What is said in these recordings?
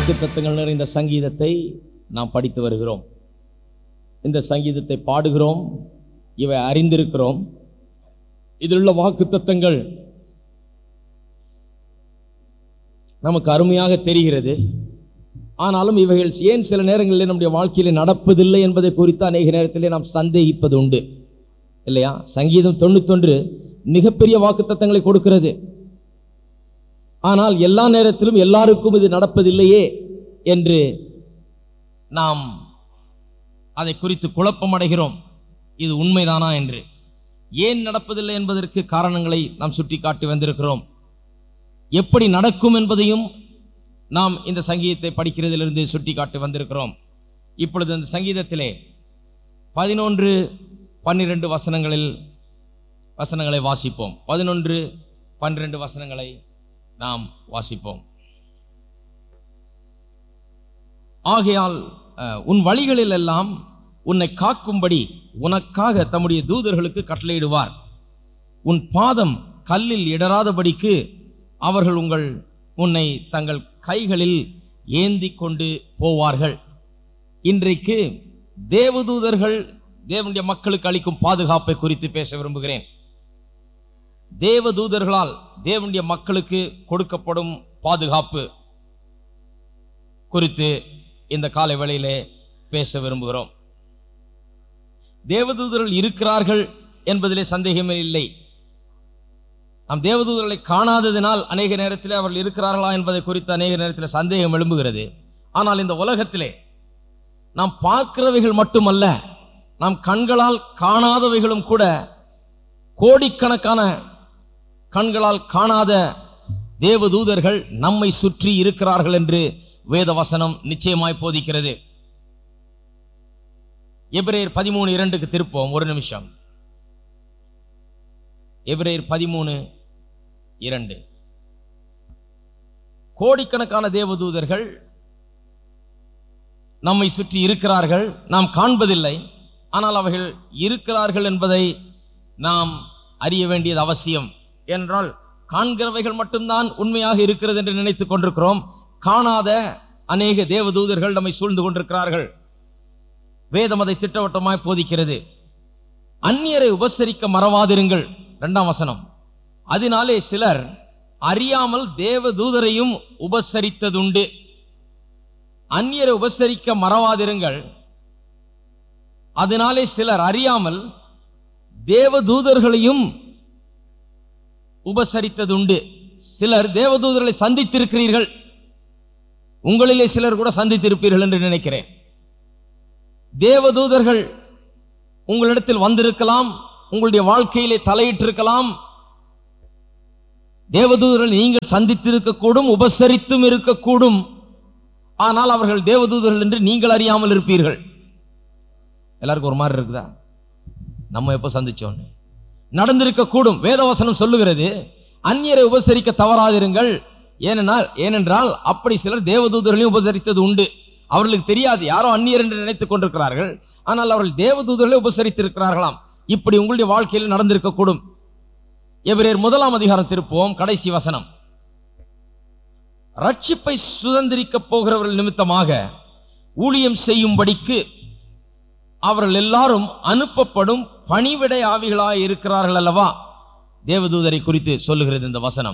வாக்குத்தத்தங்கள் நிறைந்த சங்கீதத்தை நாம் படித்து வருகிறோம் இந்த சங்கீதத்தை பாடுகிறோம் இவை அறிந்திருக்கிறோம் இதில் உள்ள வாக்குத்தத்தங்கள் நமக்கு அருமையாக தெரிகிறது ஆனாலும் இவைகள் ஏன் சில நேரங்களில் நம்முடைய வாழ்க்கையில் நடப்பதில்லை என்பதை குறித்து அநேக நேரத்திலே நாம் சந்தேகிப்பது உண்டு இல்லையா சங்கீதம் தொண்ணூத்தொன்று மிகப்பெரிய வாக்குத்தத்தங்களை கொடுக்கிறது ஆனால் எல்லா நேரத்திலும் எல்லாருக்கும் இது நடப்பதில்லையே என்று நாம் அதை குறித்து குழப்பம் அடைகிறோம் இது உண்மைதானா என்று ஏன் நடப்பதில்லை என்பதற்கு காரணங்களை நாம் சுட்டிக்காட்டி வந்திருக்கிறோம் எப்படி நடக்கும் என்பதையும் நாம் இந்த சங்கீதத்தை படிக்கிறதிலிருந்து சுட்டிக்காட்டி வந்திருக்கிறோம் இப்பொழுது இந்த சங்கீதத்திலே பதினொன்று பன்னிரண்டு வசனங்களில் வசனங்களை வாசிப்போம் பதினொன்று பன்னிரண்டு வசனங்களை நாம் வாசிப்போம் ஆகையால் அஹ், உன் வழிகளில் எல்லாம் உன்னை காக்கும்படி உனக்காக தம்முடைய தூதர்களுக்கு கட்டளையிடுவார் உன் பாதம் கல்லில் இடராதபடிக்கு அவர்கள் உங்கள் உன்னை தங்கள் கைகளில் ஏந்தி கொண்டு போவார்கள் இன்றைக்கு தேவதூதர்கள் தேவனுடைய மக்களுக்கு அளிக்கும் பாதுகாப்பை குறித்து பேச விரும்புகிறேன் தேவதூதர்களால் தேவனுடைய மக்களுக்கு கொடுக்கப்படும் பாதுகாப்பு குறித்து இந்த காலை வேளையிலே பேச விரும்புகிறோம் தேவதூதர்கள் இருக்கிறார்கள் என்பதிலே சந்தேகமே இல்லை நாம் தேவதூதர்களை காணாததினால் அநேக நேரத்தில் அவர்கள் இருக்கிறார்களா என்பதை குறித்து அநேக நேரத்தில் சந்தேகம் எழும்புகிறது ஆனால் இந்த உலகத்திலே நாம் பார்க்கிறவைகள் மட்டுமல்ல நாம் கண்களால் காணாதவைகளும் கூட கோடிக்கணக்கான கண்களால் காணாத தேவதூதர்கள் நம்மை சுற்றி இருக்கிறார்கள் என்று வேதவசனம் நிச்சயமாய் போதிக்கிறது எபிரேயர் பதிமூணு இரண்டுக்கு திருப்போம் ஒரு நிமிஷம் எபிரேயர் பதிமூணு இரண்டு கோடிக்கணக்கான தேவதூதர்கள் நம்மை சுற்றி இருக்கிறார்கள் நாம் காண்பதில்லை ஆனால் அவைகள் இருக்கிறார்கள் என்பதை நாம் அறிய வேண்டியது அவசியம் என்றால் காண்கிறவைகள் மட்டும்தான் உண்மையாக இருக்கிறது என்று நினைத்துக் கொண்டிருக்கிறோம் காணாத அநேக தேவதூதர்கள் நம்மை சூழ்ந்து கொண்டிருக்கிறார்கள் வேதம் அதை திட்டவட்டமாய் போதிக்கிறது அந்நியரை உபசரிக்க மறவாதிருங்கள் இரண்டாம் வசனம் அதனாலே சிலர் அறியாமல் தேவதூதரையும் உபசரித்ததுண்டு அந்நியரை உபசரிக்க மறவாதிருங்கள் அதனாலே சிலர் அறியாமல் தேவதூதர்களையும் உபசரித்ததுண்டு சிலர் தேவதூதர்களை சந்தித்திருக்கிறீர்கள் உங்களிலே சிலர் கூட சந்தித்திருப்பீர்கள் என்று நினைக்கிறேன் தேவதூதர்கள் உங்களிடத்தில் வந்திருக்கலாம் உங்களுடைய வாழ்க்கையிலே தலையிட்டிருக்கலாம் தேவதூதர்கள் நீங்கள் சந்தித்திருக்கக்கூடும் உபசரித்தும் இருக்கக்கூடும் ஆனால் அவர்கள் தேவதூதர்கள் என்று நீங்கள் அறியாமல் இருப்பீர்கள் எல்லாருக்கும் ஒரு மாதிரி இருக்குதா நம்ம எப்போ சந்திச்சோன்னு நடந்திருக்க கூடும் வேதவசனம் சொல்லுகிறது அந்நியரை உபசரிக்க தவறாதிருங்கள் ஏனென்றால் ஏனென்றால் அப்படி சிலர் தேவதூதர்களையும் உபசரித்தது உண்டு அவர்களுக்கு தெரியாது யாரோ அந்நியர் என்று நினைத்துக் கொண்டிருக்கிறார்கள் ஆனால் அவர்கள் தேவதூதர்களை உபசரித்திருக்கிறார்களாம் இப்படி உங்களுடைய வாழ்க்கையில் நடந்திருக்க கூடும் எபிரேயர் முதலாம் அதிகாரம் திருப்புவோம் கடைசி வசனம் ரட்சிப்பை சுதந்திரிக்க போகிறவர்கள் நிமித்தமாக ஊழியம் செய்யும்படிக்கு அவர்கள் எல்லாரும் அனுப்பப்படும் பணிவிடை ஆவிகளாய் இருக்கிறார்கள் அல்லவா தேவதூதரை குறித்து சொல்லுகிறது இந்த வசனம்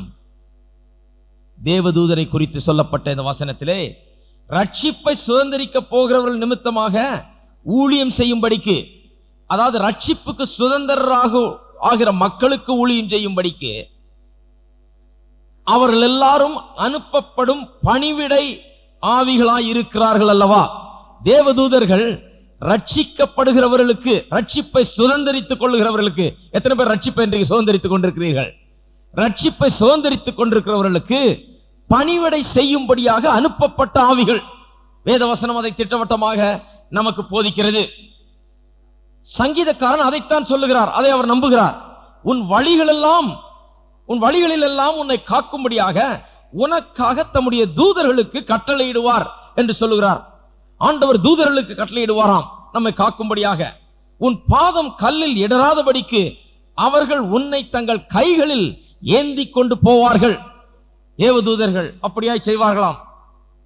தேவதூதரை குறித்து சொல்லப்பட்ட இந்த வசனத்திலே ரட்சிப்பை சுதந்திரிக்க போகிறவர்கள் நிமித்தமாக ஊழியம் செய்யும்படிக்கு அதாவது ரட்சிப்புக்கு சுதந்திரராக ஆகிற மக்களுக்கு ஊழியம் செய்யும்படிக்கு அவர்கள் எல்லாரும் அனுப்பப்படும் பணிவிடை ஆவிகளாய் இருக்கிறார்கள் அல்லவா தேவதூதர்கள் ரட்சிக்கப்படுகிறவர்களுக்கு ரட்சிப்பை சுதந்திரித்துக் கொள்ளுகிறவர்களுக்கு எத்தனை பேர் ரட்சிப்பை இன்றைக்கு சுதந்திரித்துக் கொண்டிருக்கிறீர்கள் ரட்சிப்பை சுதந்திரித்துக் கொண்டிருக்கிறவர்களுக்கு பணிவிடை செய்யும்படியாக அனுப்பப்பட்ட ஆவிகள் வேதவசனம் அதை திட்டவட்டமாக நமக்கு போதிக்கிறது சங்கீதக்காரன் அதைத்தான் சொல்லுகிறார் அதை அவர் நம்புகிறார் உன் வழிகளெல்லாம் உன் வழிகளில் எல்லாம் உன்னை காக்கும்படியாக உனக்காக தம்முடைய தூதர்களுக்கு கட்டளையிடுவார் என்று சொல்லுகிறார் ஆண்டவர் தூதர்களுக்கு கட்டளையிடுவாராம் நம்மை காக்கும்படியாக உன் பாதம் கல்லில் இடராதபடிக்கு அவர்கள் உன்னை தங்கள் கைகளில் ஏந்தி கொண்டு போவார்கள் தேவதூதர்கள் அப்படியாய் செய்வார்களாம்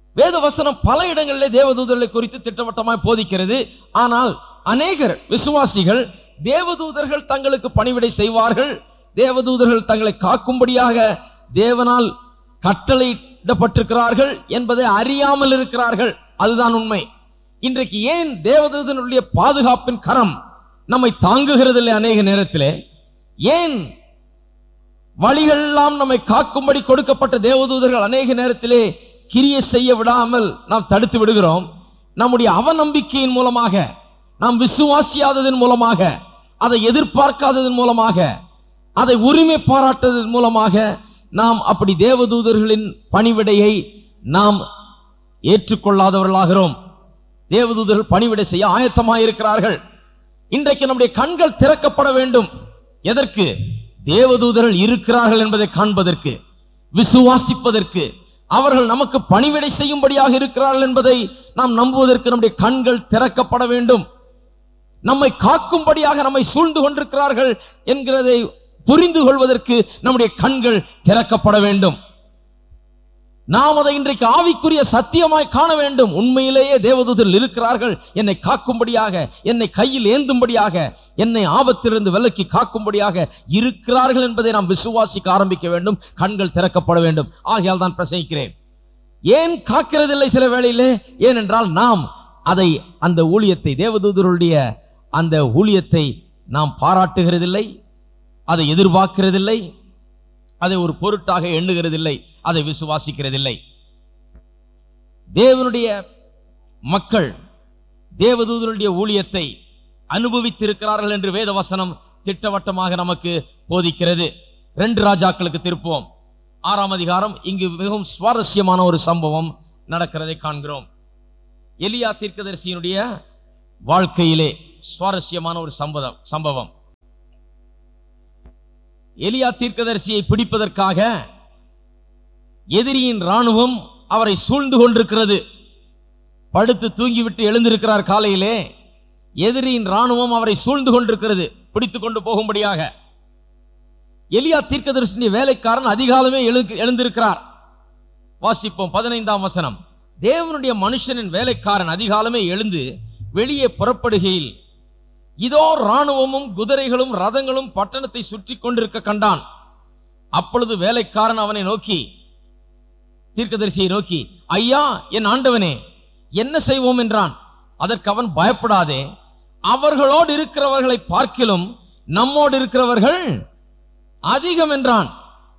வேத வசனம் பல இடங்களிலே தேவதூதர்களை குறித்து திட்டவட்டமாய் போதிக்கிறது ஆனால் அநேகர் விசுவாசிகள் தேவதூதர்கள் தங்களுக்கு பணிவிடை செய்வார்கள் தேவதூதர்கள் தங்களை காக்கும்படியாக தேவனால் கட்டளையிடப்பட்டிருக்கிறார்கள் என்பதை அறியாமல் இருக்கிறார்கள் அதுதான் உண்மை இன்றைக்கு ஏன் தேவதூதனுடைய பாதுகாப்பின் கரம் நம்மை தாங்குகிறதில்லை அநேக நேரத்திலே ஏன் வழிகளெல்லாம் நம்மை காக்கும்படி கொடுக்கப்பட்ட தேவதூதர்கள் அநேக நேரத்திலே கிரியை செய்ய விடாமல் நாம் தடுத்து விடுகிறோம் நம்முடைய அவநம்பிக்கையின் மூலமாக நாம் விசுவாசியாததன் மூலமாக அதை எதிர்பார்க்காததன் மூலமாக அதை உரிமை பாராட்டதன் மூலமாக நாம் அப்படி தேவதூதர்களின் பணிவிடையை நாம் ஏற்றுக்கொள்ளாதவர்களாகிறோம் தேவதூதர்கள் பணிவிடை செய்ய ஆயத்தமாக இருக்கிறார்கள் இன்றைக்கு நம்முடைய கண்கள் திறக்கப்பட வேண்டும் எதற்கு தேவதூதர்கள் இருக்கிறார்கள் என்பதை காண்பதற்கு விசுவாசிப்பதற்கு அவர்கள் நமக்கு பணிவிடை செய்யும்படியாக இருக்கிறார்கள் என்பதை நாம் நம்புவதற்கு நம்முடைய கண்கள் திறக்கப்பட வேண்டும் நம்மை காக்கும்படியாக நம்மை சூழ்ந்து கொண்டிருக்கிறார்கள் என்கிறதை புரிந்து கொள்வதற்கு நம்முடைய கண்கள் திறக்கப்பட வேண்டும் நாம் அதை இன்றைக்கு ஆவிக்குரிய சத்தியமாய் காண வேண்டும் உண்மையிலேயே தேவதூதர்கள் இருக்கிறார்கள் என்னை காக்கும்படியாக என்னை கையில் ஏந்தும்படியாக என்னை ஆபத்திலிருந்து விலக்கி காக்கும்படியாக இருக்கிறார்கள் என்பதை நாம் விசுவாசிக்க ஆரம்பிக்க வேண்டும் கண்கள் திறக்கப்பட வேண்டும் ஆகையால் தான் பிரசங்கிக்கிறேன் ஏன் காக்கிறதில்லை சில வேளையிலே ஏனென்றால் நாம் அதை அந்த ஊழியத்தை தேவதூதருடைய அந்த ஊழியத்தை நாம் பாராட்டுகிறதில்லை அதை எதிர்பார்க்கிறதில்லை அதை ஒரு பொருட்டாக எண்ணுகிறதில்லை அதை விசுவாசிக்கிறதில்லை தேவனுடைய மக்கள் தேவதூதனுடைய ஊழியத்தை அனுபவித்திருக்கிறார்கள் என்று வேதவசனம் திட்டவட்டமாக நமக்கு போதிக்கிறது ரெண்டு ராஜாக்களுக்கு திருப்போம் ஆறாம் அதிகாரம் இங்கு மிகவும் சுவாரஸ்யமான ஒரு சம்பவம் நடக்கிறதை காண்கிறோம் எலியா தீர்க்கதரிசியினுடைய வாழ்க்கையிலே சுவாரஸ்யமான ஒரு சம்பவம் சம்பவம் எலியா தீர்க்கதரிசியை பிடிப்பதற்காக எதிரியின் ராணுவம் அவரை சூழ்ந்து கொண்டிருக்கிறது படுத்து தூங்கிவிட்டு எழுந்திருக்கிறார் காலையிலே எதிரியின் ராணுவம் அவரை சூழ்ந்து கொண்டிருக்கிறது பிடித்துக் கொண்டு போகும்படியாக எலியா தீர்க்கதரிசிய வேலைக்காரன் அதிகாலமே எழு- எழுந்திருக்கிறார் வாசிப்போம் பதினைந்தாம் வசனம் தேவனுடைய மனுஷனின் வேலைக்காரன் அதிகாலமே எழுந்து வெளியே புறப்படுகையில் இதோ ராணுவமும் குதிரைகளும் ரதங்களும் பட்டணத்தை சுற்றி கொண்டிருக்க கண்டான் அப்பொழுது வேலைக்காரன் அவனை நோக்கி தீர்க்கதரிசியை நோக்கி ஐயா என் ஆண்டவனே என்ன செய்வோம் என்றான் அதற்கு அவன் பயப்படாதே அவர்களோடு இருக்கிறவர்களை பார்க்கிலும் நம்மோடு இருக்கிறவர்கள் அதிகம் என்றான்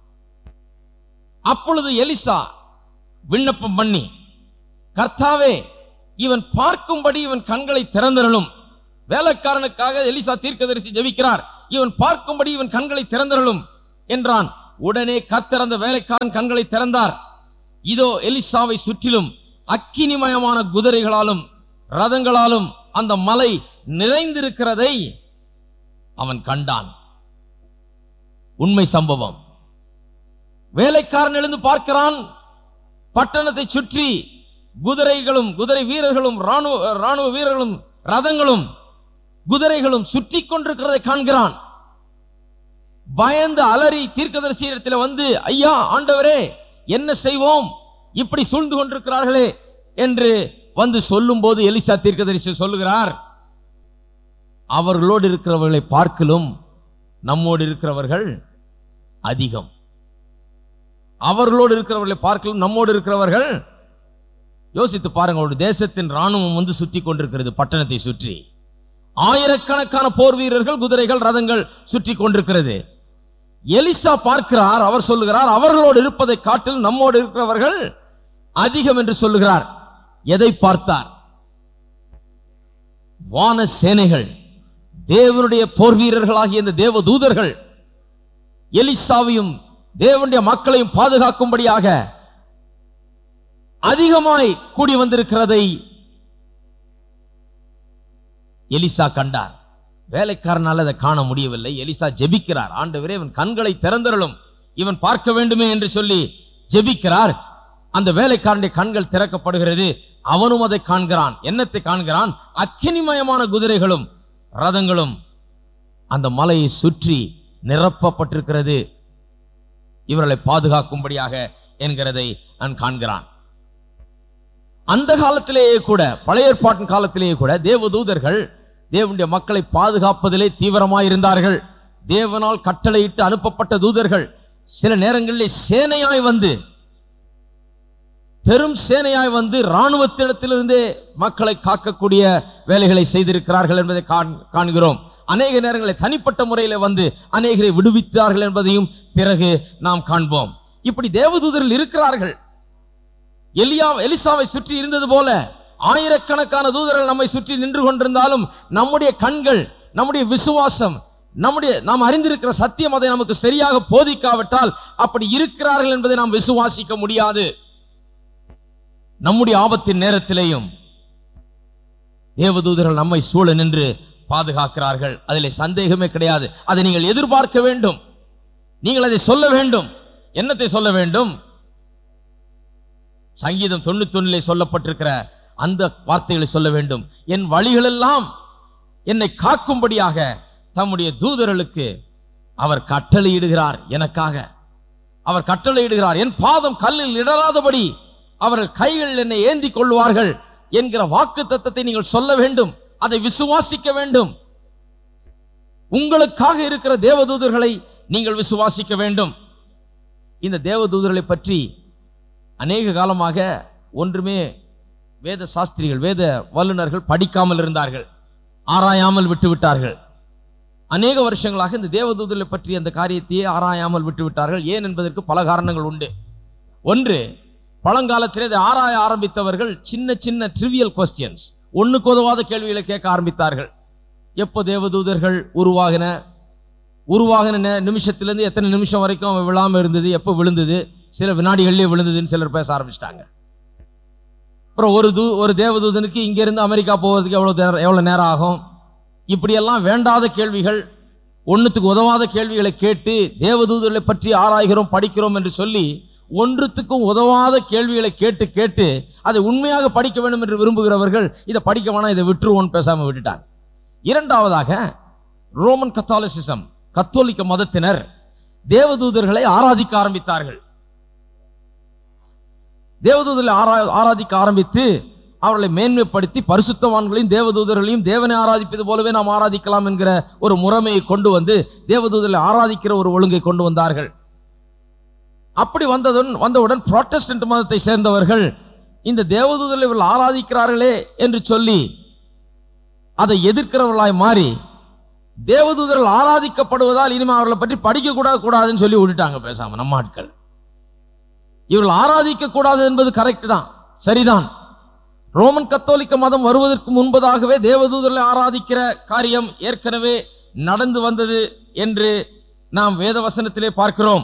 அப்பொழுது எலிசா விண்ணப்பம் பண்ணி கர்த்தாவே இவன் பார்க்கும்படி இவன் கண்களை திறந்தரலும் வேலைக்காரனுக்காக எலிசா தீர்க்கதரிசி ஜெபிக்கிறார் இவன் பார்க்கும்படி இவன் கண்களை திறந்தரலும் என்றான் உடனே கத்திறந்த வேலைக்காரன் கண்களை திறந்தார் இதோ எலிசாவை சுற்றிலும் அக்கினிமயமான குதிரைகளாலும் ரதங்களாலும் அந்த மலை நிறைந்திருக்கிறதை அவன் கண்டான் உண்மை சம்பவம் வேலைக்காரன் எழுந்து பார்க்கிறான் பட்டணத்தை சுற்றி குதிரைகளும் குதிரை வீரர்களும் ராணுவ ராணுவ வீரர்களும் ரதங்களும் குதிரைகளும் சுற்றி கொண்டிருக்கிறதை காண்கிறான் பயந்து அலறி தீர்க்கதரிசியிடத்தில் வந்து ஐயா ஆண்டவரே என்ன செய்வோம் இப்படி சூழ்ந்து கொண்டிருக்கிறார்களே என்று வந்து சொல்லும்போது எலிசா தீர்க்கதரிசி சொல்லுகிறார் அவர்களோடு இருக்கிறவர்களை பார்க்கலும் நம்மோடு இருக்கிறவர்கள் அதிகம் அவர்களோடு இருக்கிறவர்களை பார்க்கலும் நம்மோடு இருக்கிறவர்கள் யோசித்து பாருங்க ஒரு தேசத்தின் ராணுவம் வந்து சுற்றி கொண்டிருக்கிறது பட்டணத்தை சுற்றி ஆயிரக்கணக்கான போர் வீரர்கள் குதிரைகள் ரதங்கள் சுற்றி கொண்டிருக்கிறது எலிசா பார்க்கிறார் அவர் சொல்லுகிறார் அவர்களோடு இருப்பதை காட்டில் நம்மோடு இருக்கிறவர்கள் அதிகம் என்று சொல்லுகிறார் எதை பார்த்தார் வான சேனைகள் தேவனுடைய போர் வீரர்களாகிய இந்த தேவ தூதர்கள் எலிசாவையும் தேவனுடைய மக்களையும் பாதுகாக்கும்படியாக அதிகமாய் கூடி வந்திருக்கிறதை எலிசா கண்டார் வேலைக்காரனால் அதை காண முடியவில்லை எலிசா ஜெபிக்கிறார் ஆண்டவரே இவன் கண்களை திறந்தருளும் இவன் பார்க்க வேண்டுமே என்று சொல்லி ஜெபிக்கிறார் அந்த வேலைக்காரனுடைய கண்கள் திறக்கப்படுகிறது அவனும் அதை காண்கிறான் என்னத்தை காண்கிறான் அக்கினிமயமான குதிரைகளும் ரதங்களும் அந்த மலையை சுற்றி நிரப்பப்பட்டிருக்கிறது இவர்களை பாதுகாக்கும்படியாக என்கிறதை நான் காண்கிறான் அந்த காலத்திலேயே கூட பழைய ஏற்பாட்டின் காலத்திலேயே கூட தேவதூதர்கள் தேவனுடைய மக்களை பாதுகாப்பதிலே தீவிரமாய் இருந்தார்கள் தேவனால் கட்டளையிட்டு அனுப்பப்பட்ட தூதர்கள் சில நேரங்களில் சேனையாய் வந்து பெரும் சேனையாய் வந்து இராணுவத்திடத்திலிருந்தே மக்களை காக்கக்கூடிய வேலைகளை செய்திருக்கிறார்கள் என்பதை காண்- காண்கிறோம் அநேக நேரங்களில் தனிப்பட்ட முறையில் வந்து அநேகரை விடுவித்தார்கள் என்பதையும் பிறகு நாம் காண்போம் இப்படி தேவதூதர்கள் இருக்கிறார்கள் எலியா எலிசாவை சுற்றி இருந்தது போல ஆயிரக்கணக்கான தூதர்கள் நம்மை சுற்றி நின்று கொண்டிருந்தாலும் நம்முடைய கண்கள் நம்முடைய விசுவாசம் நம்முடைய நாம் அறிந்திருக்கிற சத்தியம் அதை நமக்கு சரியாக போதிக்காவிட்டால் அப்படி இருக்கிறார்கள் என்பதை நாம் விசுவாசிக்க முடியாது நம்முடைய ஆபத்தின் நேரத்திலேயும் தேவதூதர்கள் நம்மை சூழ நின்று பாதுகாக்கிறார்கள் அதிலே சந்தேகமே கிடையாது அதை நீங்கள் எதிர்பார்க்க வேண்டும் நீங்கள் அதை சொல்ல வேண்டும் என்னத்தை சொல்ல வேண்டும் சங்கீதம் தொண்ணூத்தொன்னிலே சொல்லப்பட்டிருக்கிற அந்த வார்த்தைகளை சொல்ல வேண்டும் என் வழிகளெல்லாம் என்னை காக்கும்படியாக தம்முடைய தூதர்களுக்கு அவர் கட்டளையிடுகிறார் எனக்காக அவர் கட்டளையிடுகிறார் என் பாதம் கல்லில் இடராதபடி அவர்கள் கைகள் என்னை ஏந்தி கொள்வார்கள் என்கிற வாக்கு தத்தத்தை நீங்கள் சொல்ல வேண்டும் அதை விசுவாசிக்க வேண்டும் உங்களுக்காக இருக்கிற தேவதூதர்களை நீங்கள் விசுவாசிக்க வேண்டும் இந்த தேவதூதர்களை பற்றி அநேக காலமாக ஒன்றுமே வேத சாஸ்திரிகள் வேத வல்லுநர்கள் படிக்காமல் இருந்தார்கள் ஆராயாமல் விட்டு விட்டார்கள் அநேக வருஷங்களாக இந்த தேவதூதர்களை பற்றி அந்த காரியத்தையே ஆராயாமல் விட்டு விட்டார்கள் ஏன் என்பதற்கு பல காரணங்கள் உண்டு ஒன்று பழங்காலத்திலே இதை ஆராய ஆரம்பித்தவர்கள் சின்ன சின்ன ட்ரிவியல் கொஸ்டியன்ஸ் ஒண்ணுக்கு உதவாத கேள்விகளை கேட்க ஆரம்பித்தார்கள் எப்போ தேவதூதர்கள் உருவாகின உருவாகின நே- நிமிஷத்திலிருந்து எத்தனை நிமிஷம் வரைக்கும் அவன் விழாம இருந்தது எப்போ விழுந்தது சில வினாடிகள்லேயே விழுந்ததுன்னு சிலர் பேச ஆரம்பிச்சிட்டாங்க அப்புறம் ஒரு தூ ஒரு தேவதூதனுக்கு இங்கிருந்து அமெரிக்கா போவதுக்கு எவ்வளோ நேரம் எவ்வளோ நேரம் ஆகும் இப்படியெல்லாம் வேண்டாத கேள்விகள் ஒன்றுத்துக்கு உதவாத கேள்விகளை கேட்டு தேவதூதர்களை பற்றி ஆராய்கிறோம் படிக்கிறோம் என்று சொல்லி ஒன்றுத்துக்கும் உதவாத கேள்விகளை கேட்டு கேட்டு அதை உண்மையாக படிக்க வேண்டும் என்று விரும்புகிறவர்கள் இதை படிக்க வேணாம் இதை விட்டுருவோன்னு பேசாம விட்டுட்டாங்க இரண்டாவதாக ரோமன் கத்தாலிசிசம் கத்தோலிக்க மதத்தினர் தேவதூதர்களை ஆராதிக்க ஆரம்பித்தார்கள் தேவதூதர்களை ஆரா- ஆராதிக்க ஆரம்பித்து அவர்களை மேன்மைப்படுத்தி பரிசுத்தவான்களையும் தேவதூதர்களையும் தேவனை ஆராதிப்பது போலவே நாம் ஆராதிக்கலாம் என்கிற ஒரு முறைமையை கொண்டு வந்து தேவதூதர்களை ஆராதிக்கிற ஒரு ஒழுங்கை கொண்டு வந்தார்கள் அப்படி வந்ததுடன் வந்தவுடன் புராட்டஸ்டன்ட் மதத்தை சேர்ந்தவர்கள் இந்த தேவதூதர்களை இவர்கள் ஆராதிக்கிறார்களே என்று சொல்லி அதை எதிர்க்கிறவர்களாய் மாறி தேவதூதர்கள் ஆராதிக்கப்படுவதால் இனிமே அவர்களை பற்றி படிக்க கூட கூடாதுன்னு சொல்லி விட்டுட்டாங்க பேசாம நம்ம ஆட்கள் இவர்கள் ஆராதிக்க கூடாது என்பது கரெக்ட் தான் சரிதான் ரோமன் கத்தோலிக்க மதம் வருவதற்கு முன்பதாகவே தேவதூதர்களை ஆராதிக்கிற காரியம் ஏற்கனவே நடந்து வந்தது என்று நாம் வேத வசனத்திலே பார்க்கிறோம்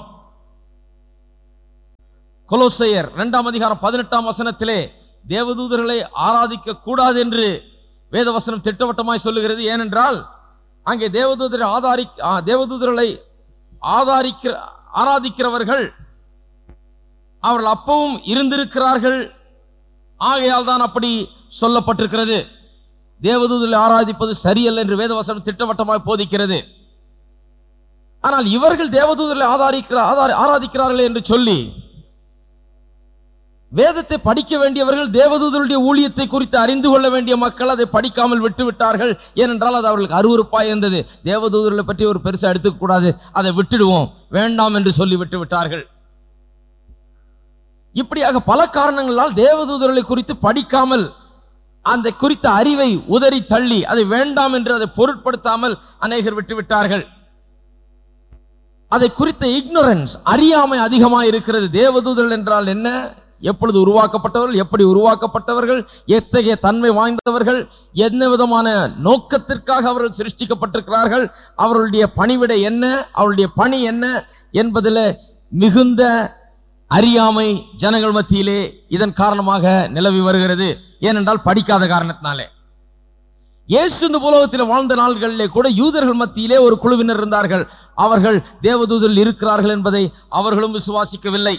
கொலோசையர் இரண்டாம் அதிகாரம் பதினெட்டாம் வசனத்திலே தேவதூதர்களை ஆராதிக்க கூடாது என்று வேதவசனம் திட்டவட்டமாய் சொல்லுகிறது ஏனென்றால் அங்கே தேவதூதரை ஆதாரி ஆ, தேவதூதர்களை ஆதாரிக்கிற ஆராதிக்கிறவர்கள் அவர்கள் அப்பவும் இருந்திருக்கிறார்கள் ஆகையால் தான் அப்படி சொல்லப்பட்டிருக்கிறது தேவதூதர்களை ஆராதிப்பது சரியல்ல என்று வேதவசனம் திட்டவட்டமாய் போதிக்கிறது ஆனால் இவர்கள் தேவதூதர்களை ஆதாரிக்கிற ஆதாரி- ஆராதிக்கிறார்கள் என்று சொல்லி வேதத்தை படிக்க வேண்டியவர்கள் தேவதூதருடைய ஊழியத்தை குறித்து அறிந்து கொள்ள வேண்டிய மக்கள் அதை படிக்காமல் விட்டு விட்டார்கள் ஏனென்றால் அது அவர்களுக்கு அருவருப்பாய் இருந்தது தேவதூதர்களை பற்றி ஒரு பெருசா எடுத்துக்க கூடாது அதை விட்டுடுவோம் வேண்டாம் என்று சொல்லி விட்டு விட்டார்கள் இப்படியாக பல காரணங்களால் தேவதூதர்களை குறித்து படிக்காமல் அந்த குறித்த அறிவை உதறி தள்ளி அதை வேண்டாம் என்று அதை பொருட்படுத்தாமல் அநேகர் விட்டு விட்டார்கள் அதை குறித்த இக்னோரன்ஸ் அறியாமை அதிகமாக இருக்கிறது தேவதூதர்கள் என்றால் என்ன எப்பொழுது உருவாக்கப்பட்டவர்கள் எப்படி உருவாக்கப்பட்டவர்கள் எத்தகைய தன்மை வாய்ந்தவர்கள் என்ன விதமான நோக்கத்திற்காக அவர்கள் சிருஷ்டிக்கப்பட்டிருக்கிறார்கள் அவர்களுடைய பணிவிடை என்ன அவருடைய பணி என்ன என்பதில் மிகுந்த அறியாமை ஜனங்கள் மத்தியிலே இதன் காரணமாக நிலவி வருகிறது ஏனென்றால் படிக்காத காரணத்தினாலே இயேசு இந்த உலகத்தில் வாழ்ந்த நாள்களிலே கூட யூதர்கள் மத்தியிலே ஒரு குழுவினர் இருந்தார்கள் அவர்கள் தேவதூதரில் இருக்கிறார்கள் என்பதை அவர்களும் விசுவாசிக்கவில்லை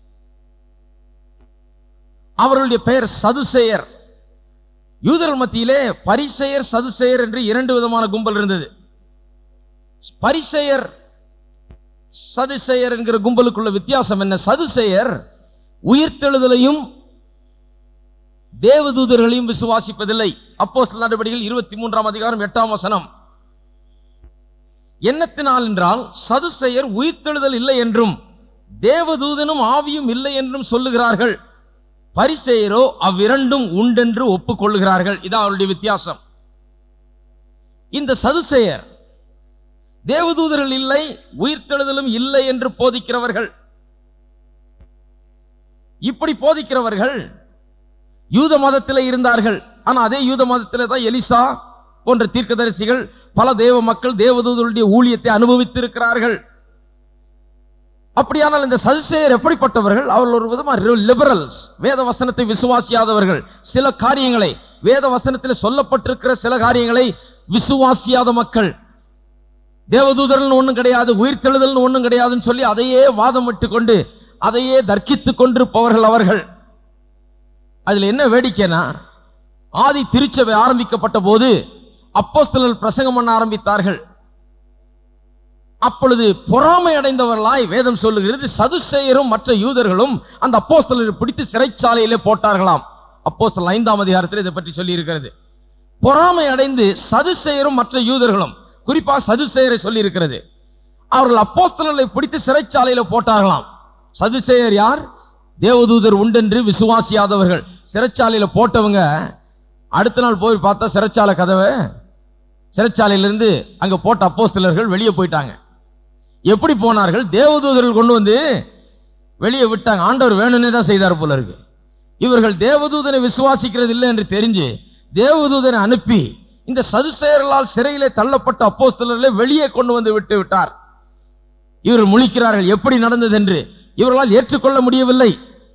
அவர்களுடைய பெயர் சதுசேயர் யூதர்கள் மத்தியிலே பரிசெயர் சதுசேயர் என்று இரண்டு விதமான கும்பல் இருந்தது பரிசெயர் சதுசேயர் என்கிற கும்பலுக்குள்ள வித்தியாசம் என்ன சதுசேயர் உயிர்த்தெழுதலையும் தேவதூதர்களையும் விசுவாசிப்பதில்லை அப்போஸ்தலர் நடவடிக்கைகள் இருபத்தி மூன்றாம் அதிகாரம் எட்டாம் வசனம் என்னத்தினால் என்றால் சதுசெயர் உயிர்த்தெழுதல் இல்லை என்றும் தேவதூதனும் ஆவியும் இல்லை என்றும் சொல்லுகிறார்கள் பரிசெயரோ அவ்விரண்டும் உண்டென்று ஒப்புக்கொள்ளுகிறார்கள் இதான் அவருடைய வித்தியாசம் இந்த சதுசெயர் தேவதூதர்கள் இல்லை உயிர்த்தெழுதலும் இல்லை என்று போதிக்கிறவர்கள் இப்படி போதிக்கிறவர்கள் யூத மதத்திலே இருந்தார்கள் ஆனா அதே யூத மதத்திலே தான் எலிசா போன்ற தீர்க்கதரிசிகள் பல தேவ மக்கள் தேவதூதருடைய ஊழியத்தை அனுபவித்திருக்கிறார்கள் அப்படியானால் இந்த சதுசேயர் எப்படிப்பட்டவர்கள் அவர்கள் ஒரு விதமாக லிபரல்ஸ் வேத வசனத்தை விசுவாசியாதவர்கள் சில காரியங்களை வேத வசனத்தில் சொல்லப்பட்டிருக்கிற சில காரியங்களை விசுவாசியாத மக்கள் தேவதூதர்கள் ஒண்ணும் கிடையாது உயிர்த்தெழுதல் ஒண்ணும் கிடையாதுன்னு சொல்லி அதையே வாதம் விட்டு கொண்டு அதையே தர்க்கித்துக் கொண்டிருப்பவர்கள் அவர்கள் அதுல என்ன வேடிக்கைனா ஆதி திருச்சபை ஆரம்பிக்கப்பட்ட போது அப்போஸ்தலர் பிரசங்கம் பண்ண ஆரம்பித்தார்கள் அப்பொழுது பொறாமை அடைந்தவர்களாய் வேதம் சொல்லுகிறது சதுசேயரும் மற்ற யூதர்களும் அந்த அப்போஸ்தலரை பிடித்து சிறைச்சாலையிலே போட்டார்களாம் அப்போஸ்தலர் ஐந்தாம் அதிகாரத்தில் இதை பற்றி சொல்லி இருக்கிறது பொறாமை அடைந்து சதுசேயரும் மற்ற யூதர்களும் குறிப்பாக சதுசேயரை சொல்லி இருக்கிறது அவர்கள் அப்போஸ்தலர்களை பிடித்து சிறைச்சாலையில போட்டார்களாம் சதுசேயர் யார் தேவதூதர் உண்டென்று விசுவாசியாதவர்கள் சிறைச்சாலையில போட்டவங்க அடுத்த நாள் போய் பார்த்தா சிறைச்சாலை கதவை சிறைச்சாலையிலிருந்து அங்க போட்ட அப்போஸ்தலர்கள் வெளியே போயிட்டாங்க எப்படி போனார்கள் தேவதூதர்கள் கொண்டு வந்து வெளியே விட்டாங்க ஆண்டவர் வேணும்னே தான் செய்தார் போல இருக்கு இவர்கள் தேவதூதனை விசுவாசிக்கிறது இல்லை என்று தெரிஞ்சு தேவதூதனை அனுப்பி இந்த சதுசேயர்களால் சிறையிலே தள்ளப்பட்ட அப்போஸ்தலர்களை வெளியே கொண்டு வந்து விட்டு விட்டார் இவர்கள் முழிக்கிறார்கள் எப்படி நடந்தது என்று இவர்களால் ஏற்றுக்கொள்ள முடியவில்லை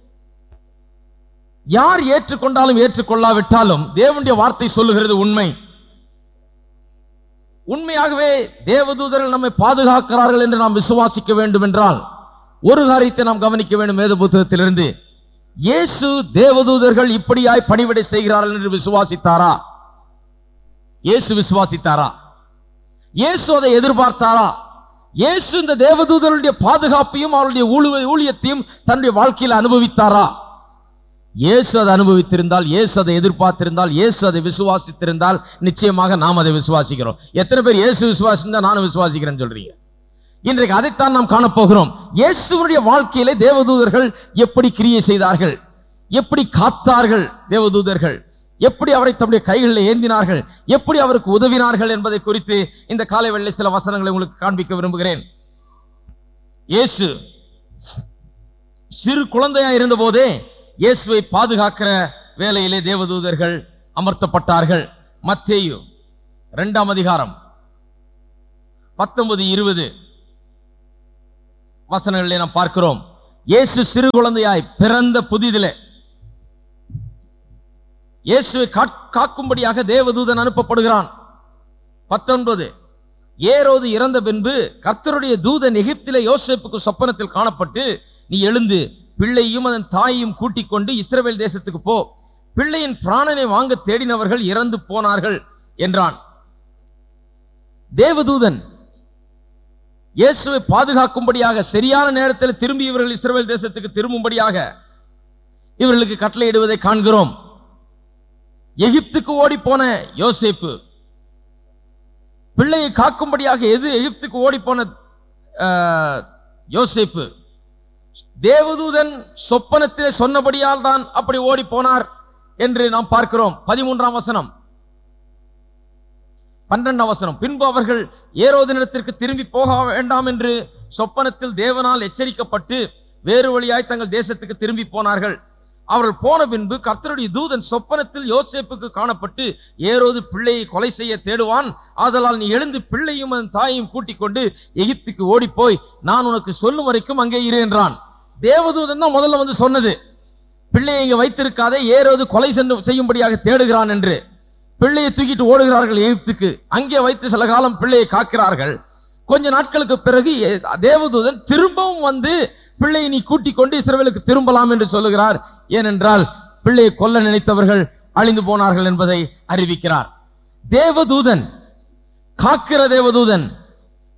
யார் ஏற்றுக்கொண்டாலும் ஏற்றுக்கொள்ளாவிட்டாலும் தேவனுடைய வார்த்தை சொல்லுகிறது உண்மை உண்மையாகவே தேவதூதர்கள் நம்மை பாதுகாக்கிறார்கள் என்று நாம் விசுவாசிக்க வேண்டும் என்றால் ஒரு காரியத்தை நாம் கவனிக்க வேண்டும் வேத புத்தகத்திலிருந்து இயேசு தேவதூதர்கள் இப்படியாய் பணிவிடை செய்கிறார்கள் என்று விசுவாசித்தாரா இயேசு விசுவாசித்தாரா இயேசு அதை எதிர்பார்த்தாரா இயேசு இந்த தேவதூதர்களுடைய பாதுகாப்பையும் அவருடைய ஊழு- ஊழியத்தையும் தன்னுடைய வாழ்க்கையில் அனுபவித்தாரா இயேசு அதை அனுபவித்திருந்தால் இயேசு அதை எதிர்பார்த்திருந்தால் இயேசு அதை விசுவாசித்திருந்தால் நிச்சயமாக நாம் அதை விசுவாசிக்கிறோம் எத்தனை பேர் இயேசு விசுவாசிந்தா நானும் விசுவாசிக்கிறேன்னு சொல்றீங்க இன்றைக்கு அதைத்தான் நாம் காணப்போகிறோம் இயேசுவனுடைய வாழ்க்கையிலே தேவதூதர்கள் எப்படி கிரியை செய்தார்கள் எப்படி காத்தார்கள் தேவதூதர்கள் எப்படி அவரை தம்முடைய கைகளில் ஏந்தினார்கள் எப்படி அவருக்கு உதவினார்கள் என்பதை குறித்து இந்த காலை வெள்ளை சில வசனங்களை உங்களுக்கு காண்பிக்க விரும்புகிறேன் இயேசு சிறு குழந்தையா இருந்தபோதே இயேசுவை பாதுகாக்கிற வேலையிலே தேவதூதர்கள் அமர்த்தப்பட்டார்கள் மத்தேயு இரண்டாம் அதிகாரம் பத்தொன்பது இருபது வசனங்களிலே நாம் பார்க்கிறோம் இயேசு சிறு குழந்தையாய் பிறந்த புதிதிலே இயேசுவை காக்- காக்கும்படியாக தேவதூதன் அனுப்பப்படுகிறான் பத்தொன்பது ஏரோது இறந்த பின்பு கர்த்தருடைய தூதன் எகிப்திலே யோசேப்புக்கு சொப்பனத்தில் காணப்பட்டு நீ எழுந்து பிள்ளையும் அதன் தாயையும் கூட்டிக் கொண்டு இஸ்ரவேல் தேசத்துக்கு போ பிள்ளையின் பிராணனை வாங்க தேடினவர்கள் இறந்து போனார்கள் என்றான் தேவதூதன் இயேசுவை பாதுகாக்கும்படியாக சரியான நேரத்தில் திரும்பி இவர்கள் இஸ்ரவேல் தேசத்துக்கு திரும்பும்படியாக இவர்களுக்கு கட்டளையிடுவதை காண்கிறோம் எகிப்துக்கு ஓடி போன யோசேப்பு பிள்ளையை காக்கும்படியாக எது எகிப்துக்கு ஓடி போன ஆஹ், யோசேப்பு தேவதூதன் சொப்பனத்திலே சொன்னபடியால் தான் அப்படி ஓடி போனார் என்று நாம் பார்க்கிறோம் பதிமூன்றாம் வசனம் பன்னிரெண்டாம் வசனம் பின்பு அவர்கள் ஏரோதினிடத்திற்கு திரும்பி போக வேண்டாம் என்று சொப்பனத்தில் தேவனால் எச்சரிக்கப்பட்டு வேறு வழியாய் தங்கள் தேசத்துக்கு திரும்பி போனார்கள் அவர்கள் போன பின்பு கர்த்தருடைய தூதன் சொப்பனத்தில் யோசேப்புக்கு காணப்பட்டு ஏரோது பிள்ளையை கொலை செய்ய தேடுவான் ஆதலால் நீ எழுந்து பிள்ளையும் அதன் தாயையும் கூட்டிக் கொண்டு எகிப்துக்கு ஓடிப்போய் நான் உனக்கு சொல்லும் வரைக்கும் அங்கே இரு என்றான் தேவதூதன் தான் முதல்ல வந்து சொன்னது பிள்ளையை இங்க வைத்திருக்காதே ஏரோது கொலை சென்று செய்யும்படியாக தேடுகிறான் என்று பிள்ளையை தூக்கிட்டு ஓடுகிறார்கள் எகிப்துக்கு அங்கே வைத்து சில காலம் பிள்ளையை காக்கிறார்கள் கொஞ்ச நாட்களுக்கு பிறகு ஏ- தேவதூதன் திரும்பவும் வந்து பிள்ளையை நீ கூட்டிக் கொண்டு இஸ்ரவேலுக்கு திரும்பலாம் என்று சொல்லுகிறார் ஏனென்றால் பிள்ளையை கொல்ல நினைத்தவர்கள் அழிந்து போனார்கள் என்பதை அறிவிக்கிறார் தேவதூதன் காக்கிற தேவதூதன்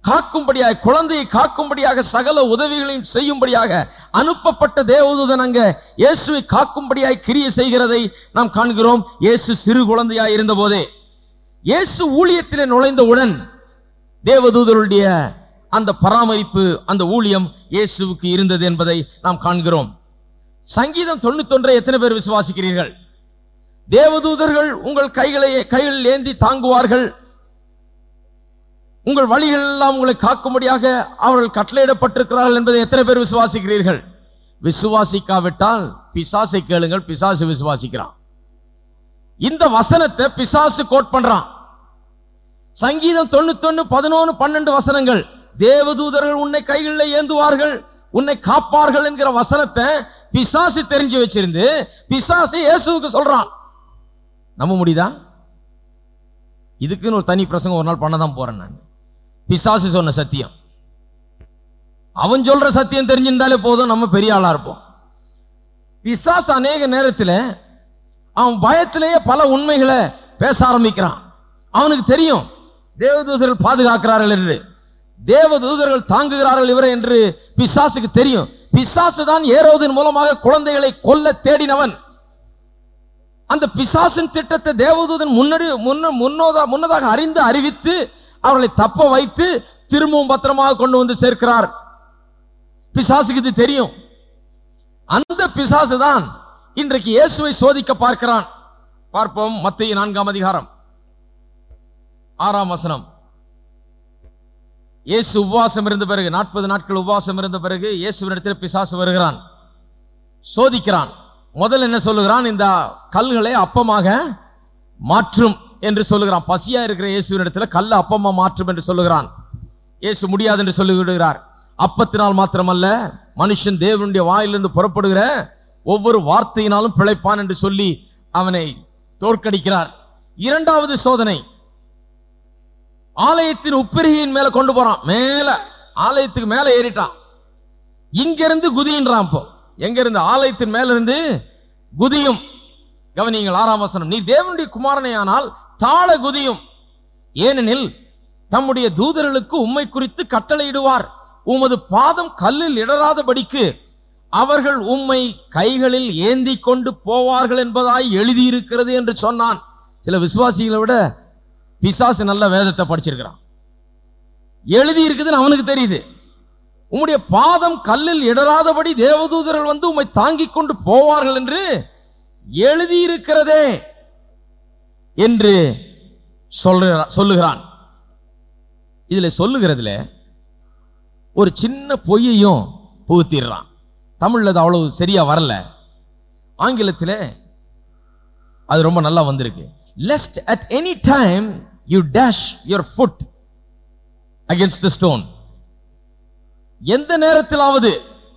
காக்கும்படியாக குழந்தையை காக்கும்படியாக சகல உதவிகளையும் செய்யும்படியாக அனுப்பப்பட்ட தேவதூதன் அங்க இயேசுவை காக்கும்படியாய் கிரியை செய்கிறதை நாம் காண்கிறோம் இயேசு சிறு குழந்தையாய் இருந்தபோதே இயேசு ஊழியத்திலே நுழைந்தவுடன் தேவதூதருடைய அந்த பராமரிப்பு அந்த ஊழியம் இயேசுவுக்கு இருந்தது என்பதை நாம் காண்கிறோம் சங்கீதம் தொண்ணூத்தொன்றை எத்தனை பேர் விசுவாசிக்கிறீர்கள் தேவதூதர்கள் உங்கள் கைகளை கைகளில் ஏந்தி தாங்குவார்கள் உங்கள் வழிகள் எல்லாம் உங்களை காக்கும்படியாக அவர்கள் கட்டளையிடப்பட்டிருக்கிறார்கள் என்பதை எத்தனை பேர் விசுவாசிக்கிறீர்கள் விசுவாசிக்காவிட்டால் பிசாசை கேளுங்கள் பிசாசு விசுவாசிக்கிறான் இந்த வசனத்தை பிசாசு கோட் பண்றான் சங்கீதம் தொண்ணூத்தொன்னு பதினொன்னு பன்னெண்டு வசனங்கள் தேவதூதர்கள் உன்னை கைகளில் ஏந்துவார்கள் உன்னை காப்பார்கள் என்கிற வசனத்தை பிசாசு தெரிஞ்சு வச்சிருந்து பிசாசு இயேசுவுக்கு சொல்றான் நம்ப முடியுதா இதுக்குன்னு ஒரு தனி பிரசங்கம் ஒரு நாள் பண்ண தான் போறேன் நான் பிசாசு சொன்ன சத்தியம் அவன் சொல்ற சத்தியம் தெரிஞ்சிருந்தாலே போதும் நம்ம பெரிய ஆளா இருப்போம் பிசாசு அநேக நேரத்தில் அவன் பயத்திலேயே பல உண்மைகளை பேச ஆரம்பிக்கிறான் அவனுக்கு தெரியும் தேவதூதர்கள் பாதுகாக்கிறார்கள் என்று தேவதூதர்கள் தாங்குகிறார்கள் இவரை என்று பிசாசுக்கு தெரியும் பிசாசு தான் ஏரோதின் மூலமாக குழந்தைகளை கொல்ல தேடினவன் அந்த பிசாசின் திட்டத்தை தேவதூதன் முன்னாடி முன்ன முன்னோதா முன்னதாக அறிந்து அறிவித்து அவர்களை தப்ப வைத்து திரும்பவும் பத்திரமாக கொண்டு வந்து சேர்க்கிறார் பிசாசுக்கு இது தெரியும் அந்த பிசாசு தான் இன்றைக்கு இயேசுவை சோதிக்க பார்க்கிறான் பார்ப்போம் மத்திய நான்காம் அதிகாரம் ஆறாம் வசனம் இயேசு உபவாசம் இருந்த பிறகு நாற்பது நாட்கள் உபவாசம் இருந்த பிறகு இயேசுவினிடத்தில் பிசாசு வருகிறான் சோதிக்கிறான் முதல்ல என்ன சொல்லுகிறான் இந்த கல்களை அப்பமாக மாற்றும் என்று சொல்லுகிறான் பசியா இருக்கிற இயேசுவினிடத்தில் கல்ல அப்பமா மாற்றும் என்று சொல்லுகிறான் இயேசு முடியாது என்று சொல்லி விடுகிறார் அப்பத்தினால் மாத்திரமல்ல மனுஷன் தேவனுடைய வாயிலிருந்து புறப்படுகிற ஒவ்வொரு வார்த்தையினாலும் பிழைப்பான் என்று சொல்லி அவனை தோற்கடிக்கிறார் இரண்டாவது சோதனை ஆலயத்தின் உப்பிரிகையின் மேல கொண்டு போறான் மேல ஆலயத்துக்கு மேல ஏறிட்டான் இங்கிருந்து குதின்றான் இப்போ எங்க இருந்து ஆலயத்தின் மேல இருந்து குதியும் கவனிங்கள் ஆறாம் வசனம் நீ தேவனுடைய குமாரனையானால் தாழ குதியும் ஏனெனில் தம்முடைய தூதர்களுக்கு உம்மை குறித்து கட்டளையிடுவார் உமது பாதம் கல்லில் இடராதபடிக்கு அவர்கள் உம்மை கைகளில் ஏந்தி கொண்டு போவார்கள் என்பதாய் எழுதியிருக்கிறது என்று சொன்னான் சில விசுவாசிகளை விட பிசாசு நல்ல வேதத்தை படிச்சிருக்கிறான் எழுதி இருக்குதுன்னு அவனுக்கு தெரியுது உம்முடைய பாதம் கல்லில் இடராதபடி தேவதூதர்கள் வந்து உம்மை தாங்கிக் கொண்டு போவார்கள் என்று எழுதியிருக்கிறதே என்று சொல்லுகிறா- சொல்லுகிறான் இதுல சொல்லுகிறதுல ஒரு சின்ன பொய்யையும் புகுத்திடுறான் தமிழ்ல அது அவ்வளவு சரியா வரல ஆங்கிலத்தில் அது ரொம்ப நல்லா வந்திருக்கு lest at any time you dash your foot against the stone எந்த நேரத்திலாவது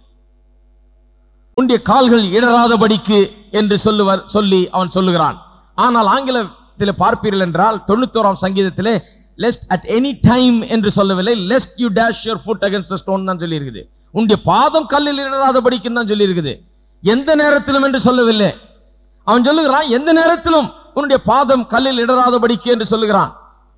உன்னுடைய கால்கள் இடராதபடிக்கு என்று சொல்லுவர் சொல்லி அவன் சொல்லுகிறான் ஆனால் ஆங்கிலத்தில் பார்ப்பீர்கள் என்றால் தொண்ணூத்தோராம் சங்கீதத்திலே லெஸ்ட் அட் எனி டைம் என்று சொல்லவில்லை lest you dash your foot against the stone தான் சொல்லி இருக்குது உன்னுடைய பாதம் கல்லில் இடராதபடிக்கு தான் சொல்லி இருக்குது எந்த நேரத்திலும் என்று சொல்லவில்லை அவன் சொல்லுகிறான் எந்த நேரத்திலும் உன்னுடைய பாதம் கல்லில் இடராதபடிக்கு என்று சொல்லுகிறான்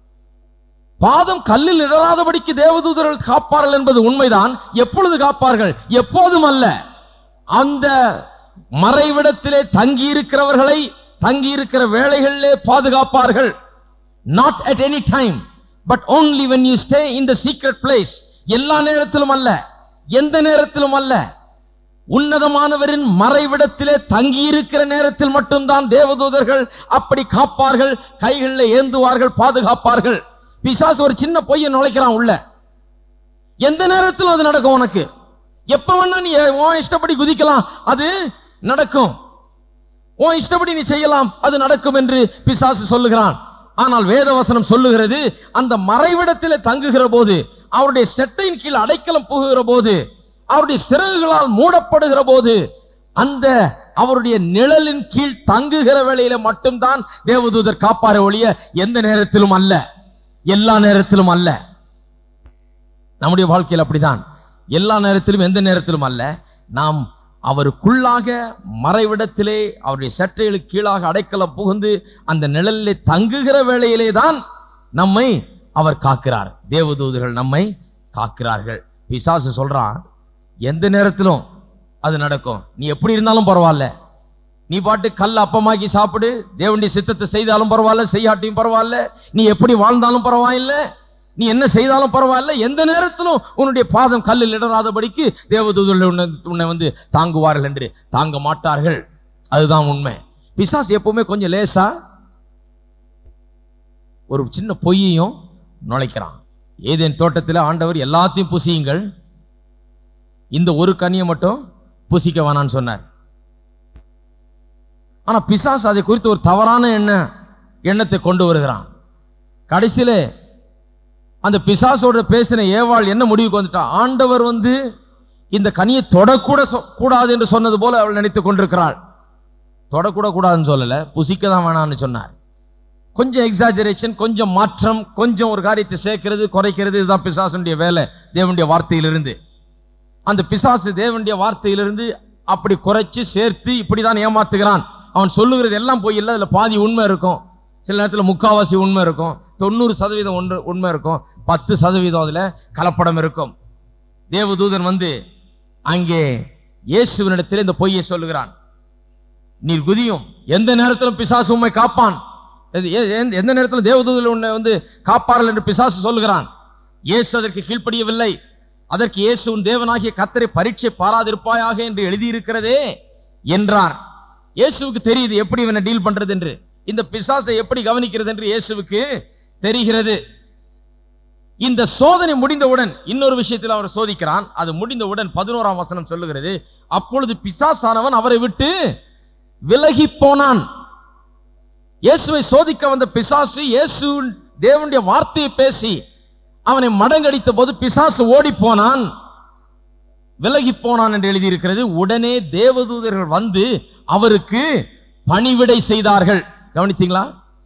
பாதம் கல்லில் இடராதபடிக்கு தேவதூதர்கள் காப்பார்கள் என்பது உண்மைதான் எப்பொழுது காப்பார்கள் எப்போதும் அல்ல அந்த மறைவிடத்திலே தங்கி இருக்கிறவர்களை தங்கி இருக்கிற வேளைகளிலே பாதுகாப்பார்கள் not at any time but only when you stay in the secret place எல்லா நேரத்திலும் அல்ல எந்த நேரத்திலும் அல்ல உன்னதமானவரின் மறைவிடத்திலே தங்கி இருக்கிற நேரத்தில் மட்டும்தான் தேவதூதர்கள் அப்படி காப்பார்கள் கைகளில் ஏந்துவார்கள் பாதுகாப்பார்கள் பிசாசு ஒரு சின்ன பொய்யை நுழைக்கிறான் உள்ள எந்த நேரத்திலும் அது நடக்கும் உனக்கு எப்ப வேணா நீ உன் இஷ்டப்படி குதிக்கலாம் அது நடக்கும் உன் இஷ்டப்படி நீ செய்யலாம் அது நடக்கும் என்று பிசாசு சொல்லுகிறான் ஆனால் வேதவசனம் சொல்லுகிறது அந்த மறைவிடத்திலே தங்குகிற போது அவருடைய செட்டையின் கீழ் அடைக்கலம் புகுகிற போது அவருடைய சிறகுகளால் மூடப்படுகிற போது அந்த அவருடைய நிழலின் கீழ் தங்குகிற வேளையில மட்டும்தான் தேவதூதர் காப்பார ஒழிய எந்த நேரத்திலும் அல்ல எல்லா நேரத்திலும் அல்ல நம்முடைய வாழ்க்கையில் அப்படிதான் எல்லா நேரத்திலும் எந்த நேரத்திலும் அல்ல நாம் அவருக்குள்ளாக மறைவிடத்திலே அவருடைய சட்டைகளுக்கு கீழாக அடைக்கலம் புகுந்து அந்த நிழலிலே தங்குகிற வேளையிலே தான் நம்மை அவர் காக்கிறார் தேவதூதர்கள் நம்மை காக்கிறார்கள் பிசாசு சொல்றான் எந்த நேரத்திலும் அது நடக்கும் நீ எப்படி இருந்தாலும் பரவாயில்ல நீ பாட்டு கல் அப்பமாக்கி சாப்பிடு தேவனுடைய சித்தத்தை செய்தாலும் பரவாயில்ல செய்யாட்டியும் பரவாயில்ல நீ எப்படி வாழ்ந்தாலும் பரவாயில்ல நீ என்ன செய்தாலும் பரவாயில்ல எந்த நேரத்திலும் உன்னுடைய பாதம் கல்லில் இடராதபடிக்கு தேவதூதர்கள் உன்னை உன்னை வந்து தாங்குவார்கள் என்று தாங்க மாட்டார்கள் அதுதான் உண்மை பிசாசு எப்பவுமே கொஞ்சம் லேசா ஒரு சின்ன பொய்யையும் நுழைக்கிறான் ஏதேன் தோட்டத்தில் ஆண்டவர் எல்லாத்தையும் புசியுங்கள் இந்த ஒரு கனியை மட்டும் புசிக்க வேணான்னு சொன்னார் ஆனா பிசாசு அதை குறித்து ஒரு தவறான எண்ண எண்ணத்தை கொண்டு வருகிறான் கடைசியில அந்த பிசாசோட பேசின ஏவாள் என்ன முடிவுக்கு வந்துட்டா ஆண்டவர் வந்து இந்த கனியை தொடக்கூட சொ- கூடாது என்று சொன்னது போல அவள் நினைத்துக் கொண்டிருக்கிறாள் தொடக்கூட கூடாதுன்னு சொல்லல புசிக்க தான் வேணாம்னு சொன்னார் கொஞ்சம் எக்ஸாஜரேஷன் கொஞ்சம் மாற்றம் கொஞ்சம் ஒரு காரியத்தை சேர்க்கிறது குறைக்கிறது இதுதான் பிசாசுடைய வேலை தேவனுடைய வார்த்தையிலிருந்து அந்த பிசாசு தேவனுடைய வார்த்தையிலிருந்து அப்படி குறைச்சு சேர்த்து இப்படிதான் ஏமாத்துகிறான் அவன் சொல்லுகிறது எல்லாம் போய் இல்லை அதுல பாதி உண்மை இருக்கும் சில நேரத்தில் முக்காவாசி உண்மை இருக்கும் தொண்ணூறு சதவீதம் ஒன்று உண்மை இருக்கும் பத்து சதவீதம் அதுல கலப்படம் இருக்கும் தேவதூதன் வந்து அங்கே இயேசுவினிடத்தில் இந்த பொய்யை சொல்லுகிறான் நீர் குதியும் எந்த நேரத்திலும் பிசாசு உம்மை காப்பான் எது- எ- எந்த- எந்த நேரத்தில் தேவதூதர்கள் உன்னை வந்து காப்பார்கள் என்று பிசாசு சொல்லுகிறான் இயேசு அதற்கு கீழ்ப்படியவில்லை அதற்கு இயேசு உன் தேவனாகிய கத்தரை பரீட்சை பாராதிருப்பாயாக என்று எழுதியிருக்கிறதே என்றார் இயேசுவுக்கு தெரியுது எப்படி இவனை டீல் பண்றது என்று இந்த பிசாசை எப்படி கவனிக்கிறது என்று இயேசுவுக்கு தெரிகிறது இந்த சோதனை முடிந்தவுடன் இன்னொரு விஷயத்தில் அவர் சோதிக்கிறான் அது முடிந்தவுடன் பதினோராம் வசனம் சொல்லுகிறது அப்பொழுது பிசாசானவன் அவரை விட்டு விலகி போனான் இயேசுவை சோதிக்க வந்த பிசாசு இயேசு தேவனுடைய வார்த்தையை பேசி அவனை மடங்கடித்த போது பிசாசு ஓடி போனான் விலகி போனான் என்று எழுதியிருக்கிறது உடனே தேவதூதர்கள் வந்து அவருக்கு பணிவிடை செய்தார்கள் கவனித்தீங்களா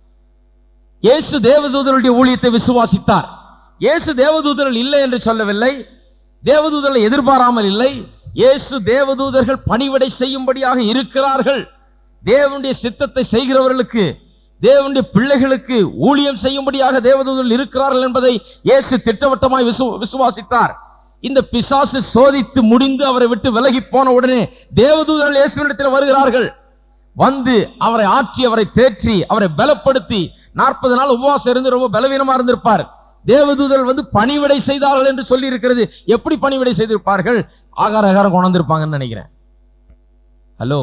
இயேசு தேவதூதருடைய ஊழியத்தை விசுவாசித்தார் இயேசு தேவதூதர்கள் இல்லை என்று சொல்லவில்லை தேவதூதர்களை எதிர்பாராமல் இல்லை இயேசு தேவதூதர்கள் பணிவிடை செய்யும்படியாக இருக்கிறார்கள் தேவனுடைய சித்தத்தை செய்கிறவர்களுக்கு தேவனுடைய பிள்ளைகளுக்கு ஊழியம் செய்யும்படியாக தேவதூதர்கள் இருக்கிறார்கள் என்பதை இயேசு திட்டவட்டமாய் விசு விசுவாசித்தார் இந்த பிசாசு சோதித்து முடிந்து அவரை விட்டு விலகி போன உடனே தேவதூதர்கள் இயேசுவிடத்தில் வருகிறார்கள் வந்து அவரை ஆற்றி அவரை தேற்றி அவரை பலப்படுத்தி நாற்பது நாள் உபவாசம் இருந்து ரொம்ப பலவீனமா இருந்திருப்பார் தேவதூதர்கள் வந்து பணிவிடை செய்தார்கள் என்று சொல்லி இருக்கிறது எப்படி பணிவிடை செய்திருப்பார்கள் ஆகார ஆகாரம் கொண்டு வந்திருப்பாங்கன்னு நினைக்கிறேன் ஹலோ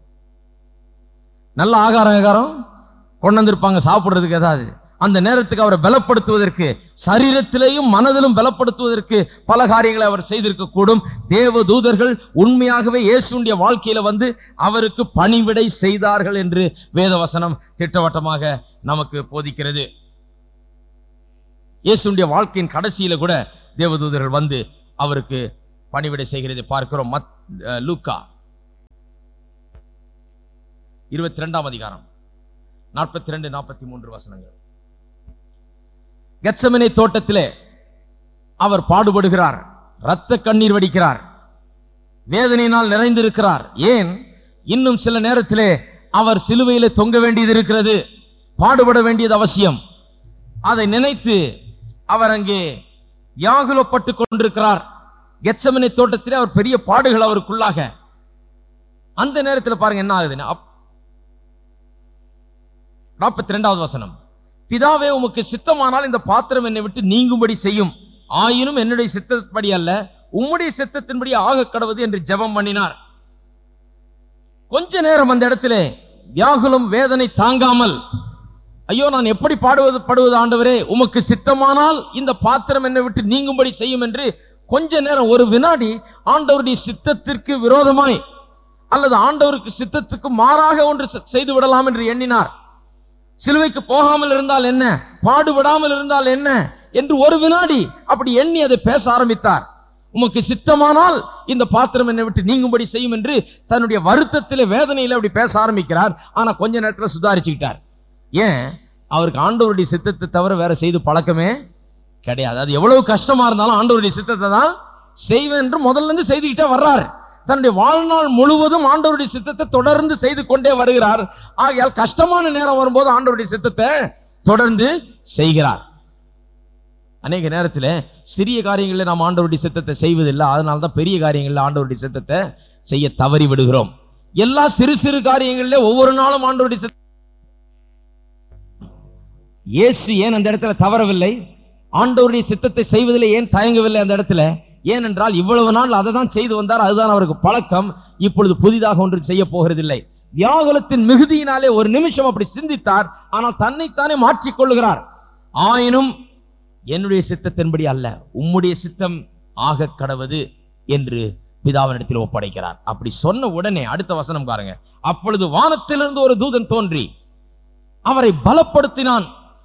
நல்ல ஆகார ஆகாரம் கொண்டு வந்திருப்பாங்க சாப்பிடுறதுக்கு ஏதாவது அந்த நேரத்துக்கு அவரை பலப்படுத்துவதற்கு சரீரத்திலேயும் மனதிலும் பலப்படுத்துவதற்கு பல காரியங்களை அவர் செய்திருக்க கூடும் தேவ தூதர்கள் உண்மையாகவே இயேசுடைய வாழ்க்கையில வந்து அவருக்கு பணிவிடை செய்தார்கள் என்று வேதவசனம் திட்டவட்டமாக நமக்கு போதிக்கிறது இயேசுடைய வாழ்க்கையின் கடைசியில கூட தேவதூதர்கள் வந்து அவருக்கு பணிவிடை செய்கிறதை பார்க்கிறோம் மத் அஹ், லூக்கா இருபத்தி ரெண்டாம் அதிகாரம் நாற்பத்தி ரெண்டு நாற்பத்தி மூன்று வசனங்கள் கெத்செமனே தோட்டத்திலே அவர் பாடுபடுகிறார் இரத்த கண்ணீர் வடிக்கிறார் வேதனையினால் நிறைந்திருக்கிறார் ஏன் இன்னும் சில நேரத்திலே அவர் சிலுவையிலே தொங்க வேண்டியது இருக்கிறது பாடுபட வேண்டியது அவசியம் அதை நினைத்து அவர் அங்கே வியாகுலப்பட்டு கொண்டிருக்கிறார் கெத்செமனே தோட்டத்திலே அவர் பெரிய பாடுகள் அவருக்குள்ளாக அந்த நேரத்தில் பாருங்க என்ன ஆகுதுன்னா அப்- நாற்பத்தி ரெண்டாவது வசனம் பிதாவே உமக்கு சித்தமானால் இந்த பாத்திரம் என்னை விட்டு நீங்கும்படி செய்யும் ஆயினும் என்னுடைய சித்தப்படி அல்ல உம்முடைய சித்தத்தின்படி ஆக கடவுது என்று ஜெபம் பண்ணினார் கொஞ்ச நேரம் அந்த இடத்திலே வியாகுலம் வேதனை தாங்காமல் ஐயோ நான் எப்படி பாடுவது படுவது ஆண்டவரே உமக்கு சித்தமானால் இந்த பாத்திரம் என்னை விட்டு நீங்கும்படி செய்யும் என்று கொஞ்ச நேரம் ஒரு வினாடி ஆண்டவருடைய சித்தத்திற்கு விரோதமாய் அல்லது ஆண்டவருக்கு சித்தத்துக்கு மாறாக ஒன்று செ- செய்து விடலாம் என்று எண்ணினார் சிலுவைக்கு போகாமல் இருந்தால் என்ன பாடுபடாமல் இருந்தால் என்ன என்று ஒரு வினாடி அப்படி எண்ணி அதை பேச ஆரம்பித்தார் உமக்கு சித்தமானால் இந்த பாத்திரம் என்னை விட்டு நீங்கும்படி செய்யும் என்று தன்னுடைய வருத்தத்திலே வேதனையில அப்படி பேச ஆரம்பிக்கிறார் ஆனா கொஞ்ச நேரத்துல சுதாரிச்சுக்கிட்டார் ஏன் அவருக்கு ஆண்டவருடைய சித்தத்தை தவிர வேற செய்து பழக்கமே கிடையாது அது எவ்வளவு கஷ்டமா இருந்தாலும் ஆண்டவருடைய சித்தத்தை தான் செய்வேன் என்று முதல்ல இருந்து செய்துக்கிட்டே வர்றார் தன்னுடைய வாழ்நாள் முழுவதும் ஆண்டவருடைய சித்தத்தை தொடர்ந்து செய்து கொண்டே வருகிறார் ஆகையால் கஷ்டமான நேரம் வரும்போது ஆண்டவருடைய சித்தத்தை தொடர்ந்து செய்கிறார் அநேக நேரத்தில் சிறிய காரியங்களில் நாம் ஆண்டவருடைய சித்தத்தை செய்வதில்லை அதனால தான் பெரிய காரியங்களில் ஆண்டவருடைய சித்தத்தை செய்ய தவறி விடுகிறோம் எல்லா சிறு சிறு காரியங்களிலே ஒவ்வொரு நாளும் ஆண்டவருடைய சித்த இயேசு ஏன் அந்த இடத்துல தவறவில்லை ஆண்டவருடைய சித்தத்தை செய்வதில் ஏன் தயங்கவில்லை அந்த இடத்துல ஏனென்றால் இவ்வளவு நாள் அதை தான் செய்து வந்தார் அதுதான் அவருக்கு பழக்கம் இப்பொழுது புதிதாக ஒன்று செய்ய போகிறதில்லை வியாகுலத்தின் மிகுதியினாலே ஒரு நிமிஷம் அப்படி சிந்தித்தார் ஆனால் தன்னைத்தானே மாற்றிக் கொள்ளுகிறார் ஆயினும் என்னுடைய சித்தத்தின்படி அல்ல உம்முடைய சித்தம் ஆக கடவது என்று பிதாவினிடத்தில் ஒப்படைக்கிறார் அப்படி சொன்ன உடனே அடுத்த வசனம் பாருங்க அப்பொழுது வானத்திலிருந்து ஒரு தூதன் தோன்றி அவரை பலப்படுத்தினான்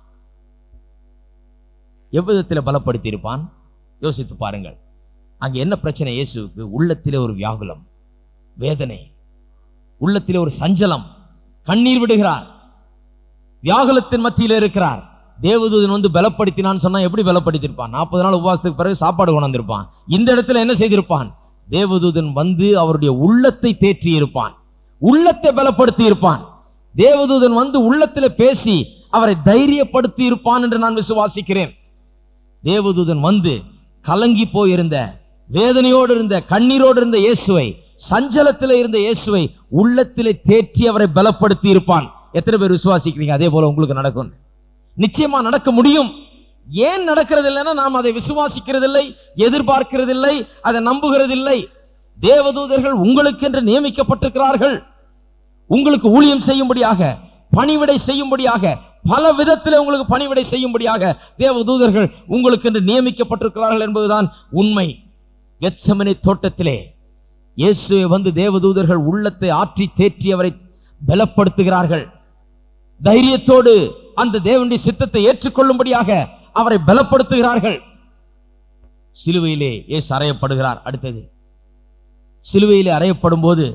எவ்விதத்தில் பலப்படுத்தி இருப்பான் யோசித்து பாருங்கள் அங்க என்ன பிரச்சனை இயேசுவுக்கு உள்ளத்திலே ஒரு வியாகுலம் வேதனை உள்ளத்திலே ஒரு சஞ்சலம் கண்ணீர் விடுகிறார் வியாகுலத்தின் மத்தியில் இருக்கிறார் தேவதூதன் வந்து பலப்படுத்தினான்னு சொன்னா எப்படி பலப்படுத்தியிருப்பான் நாற்பது நாள் உபவாசத்துக்கு பிறகு சாப்பாடு கொண்டாந்திருப்பான் இந்த இடத்துல என்ன செய்திருப்பான் தேவதூதன் வந்து அவருடைய உள்ளத்தை தேற்றி இருப்பான் உள்ளத்தை பலப்படுத்தி இருப்பான் தேவதூதன் வந்து உள்ளத்துல பேசி அவரை தைரியப்படுத்தி இருப்பான் என்று நான் விசுவாசிக்கிறேன் தேவதூதன் வந்து கலங்கி போயிருந்த வேதனையோடு இருந்த கண்ணீரோடு இருந்த இயேசுவை சஞ்சலத்தில் இருந்த இயேசுவை உள்ளத்திலே தேற்றி அவரை பலப்படுத்தி இருப்பான் எத்தனை பேர் விசுவாசிக்கிறீங்க அதே போல உங்களுக்கு நடக்கும் நிச்சயமா நடக்க முடியும் ஏன் நடக்கிறது இல்லைன்னா நாம் அதை விசுவாசிக்கிறதில்லை எதிர்பார்க்கிறதில்லை அதை நம்புகிறதில்லை தேவதூதர்கள் உங்களுக்கென்று நியமிக்கப்பட்டிருக்கிறார்கள் உங்களுக்கு ஊழியம் செய்யும்படியாக பணிவிடை செய்யும்படியாக பல விதத்தில் உங்களுக்கு பணிவிடை செய்யும்படியாக தேவதூதர்கள் உங்களுக்கு என்று நியமிக்கப்பட்டிருக்கிறார்கள் என்பதுதான் உண்மை கெத்செமனே தோட்டத்திலே இயேசுவை வந்து தேவதூதர்கள் உள்ளத்தை ஆற்றி தேற்றி அவரை பலப்படுத்துகிறார்கள் தைரியத்தோடு அந்த தேவனுடைய சித்தத்தை ஏற்றுக்கொள்ளும்படியாக அவரை பலப்படுத்துகிறார்கள் சிலுவையிலே இயேசு அறையப்படுகிறார் அடுத்தது சிலுவையிலே அறையப்படும் போது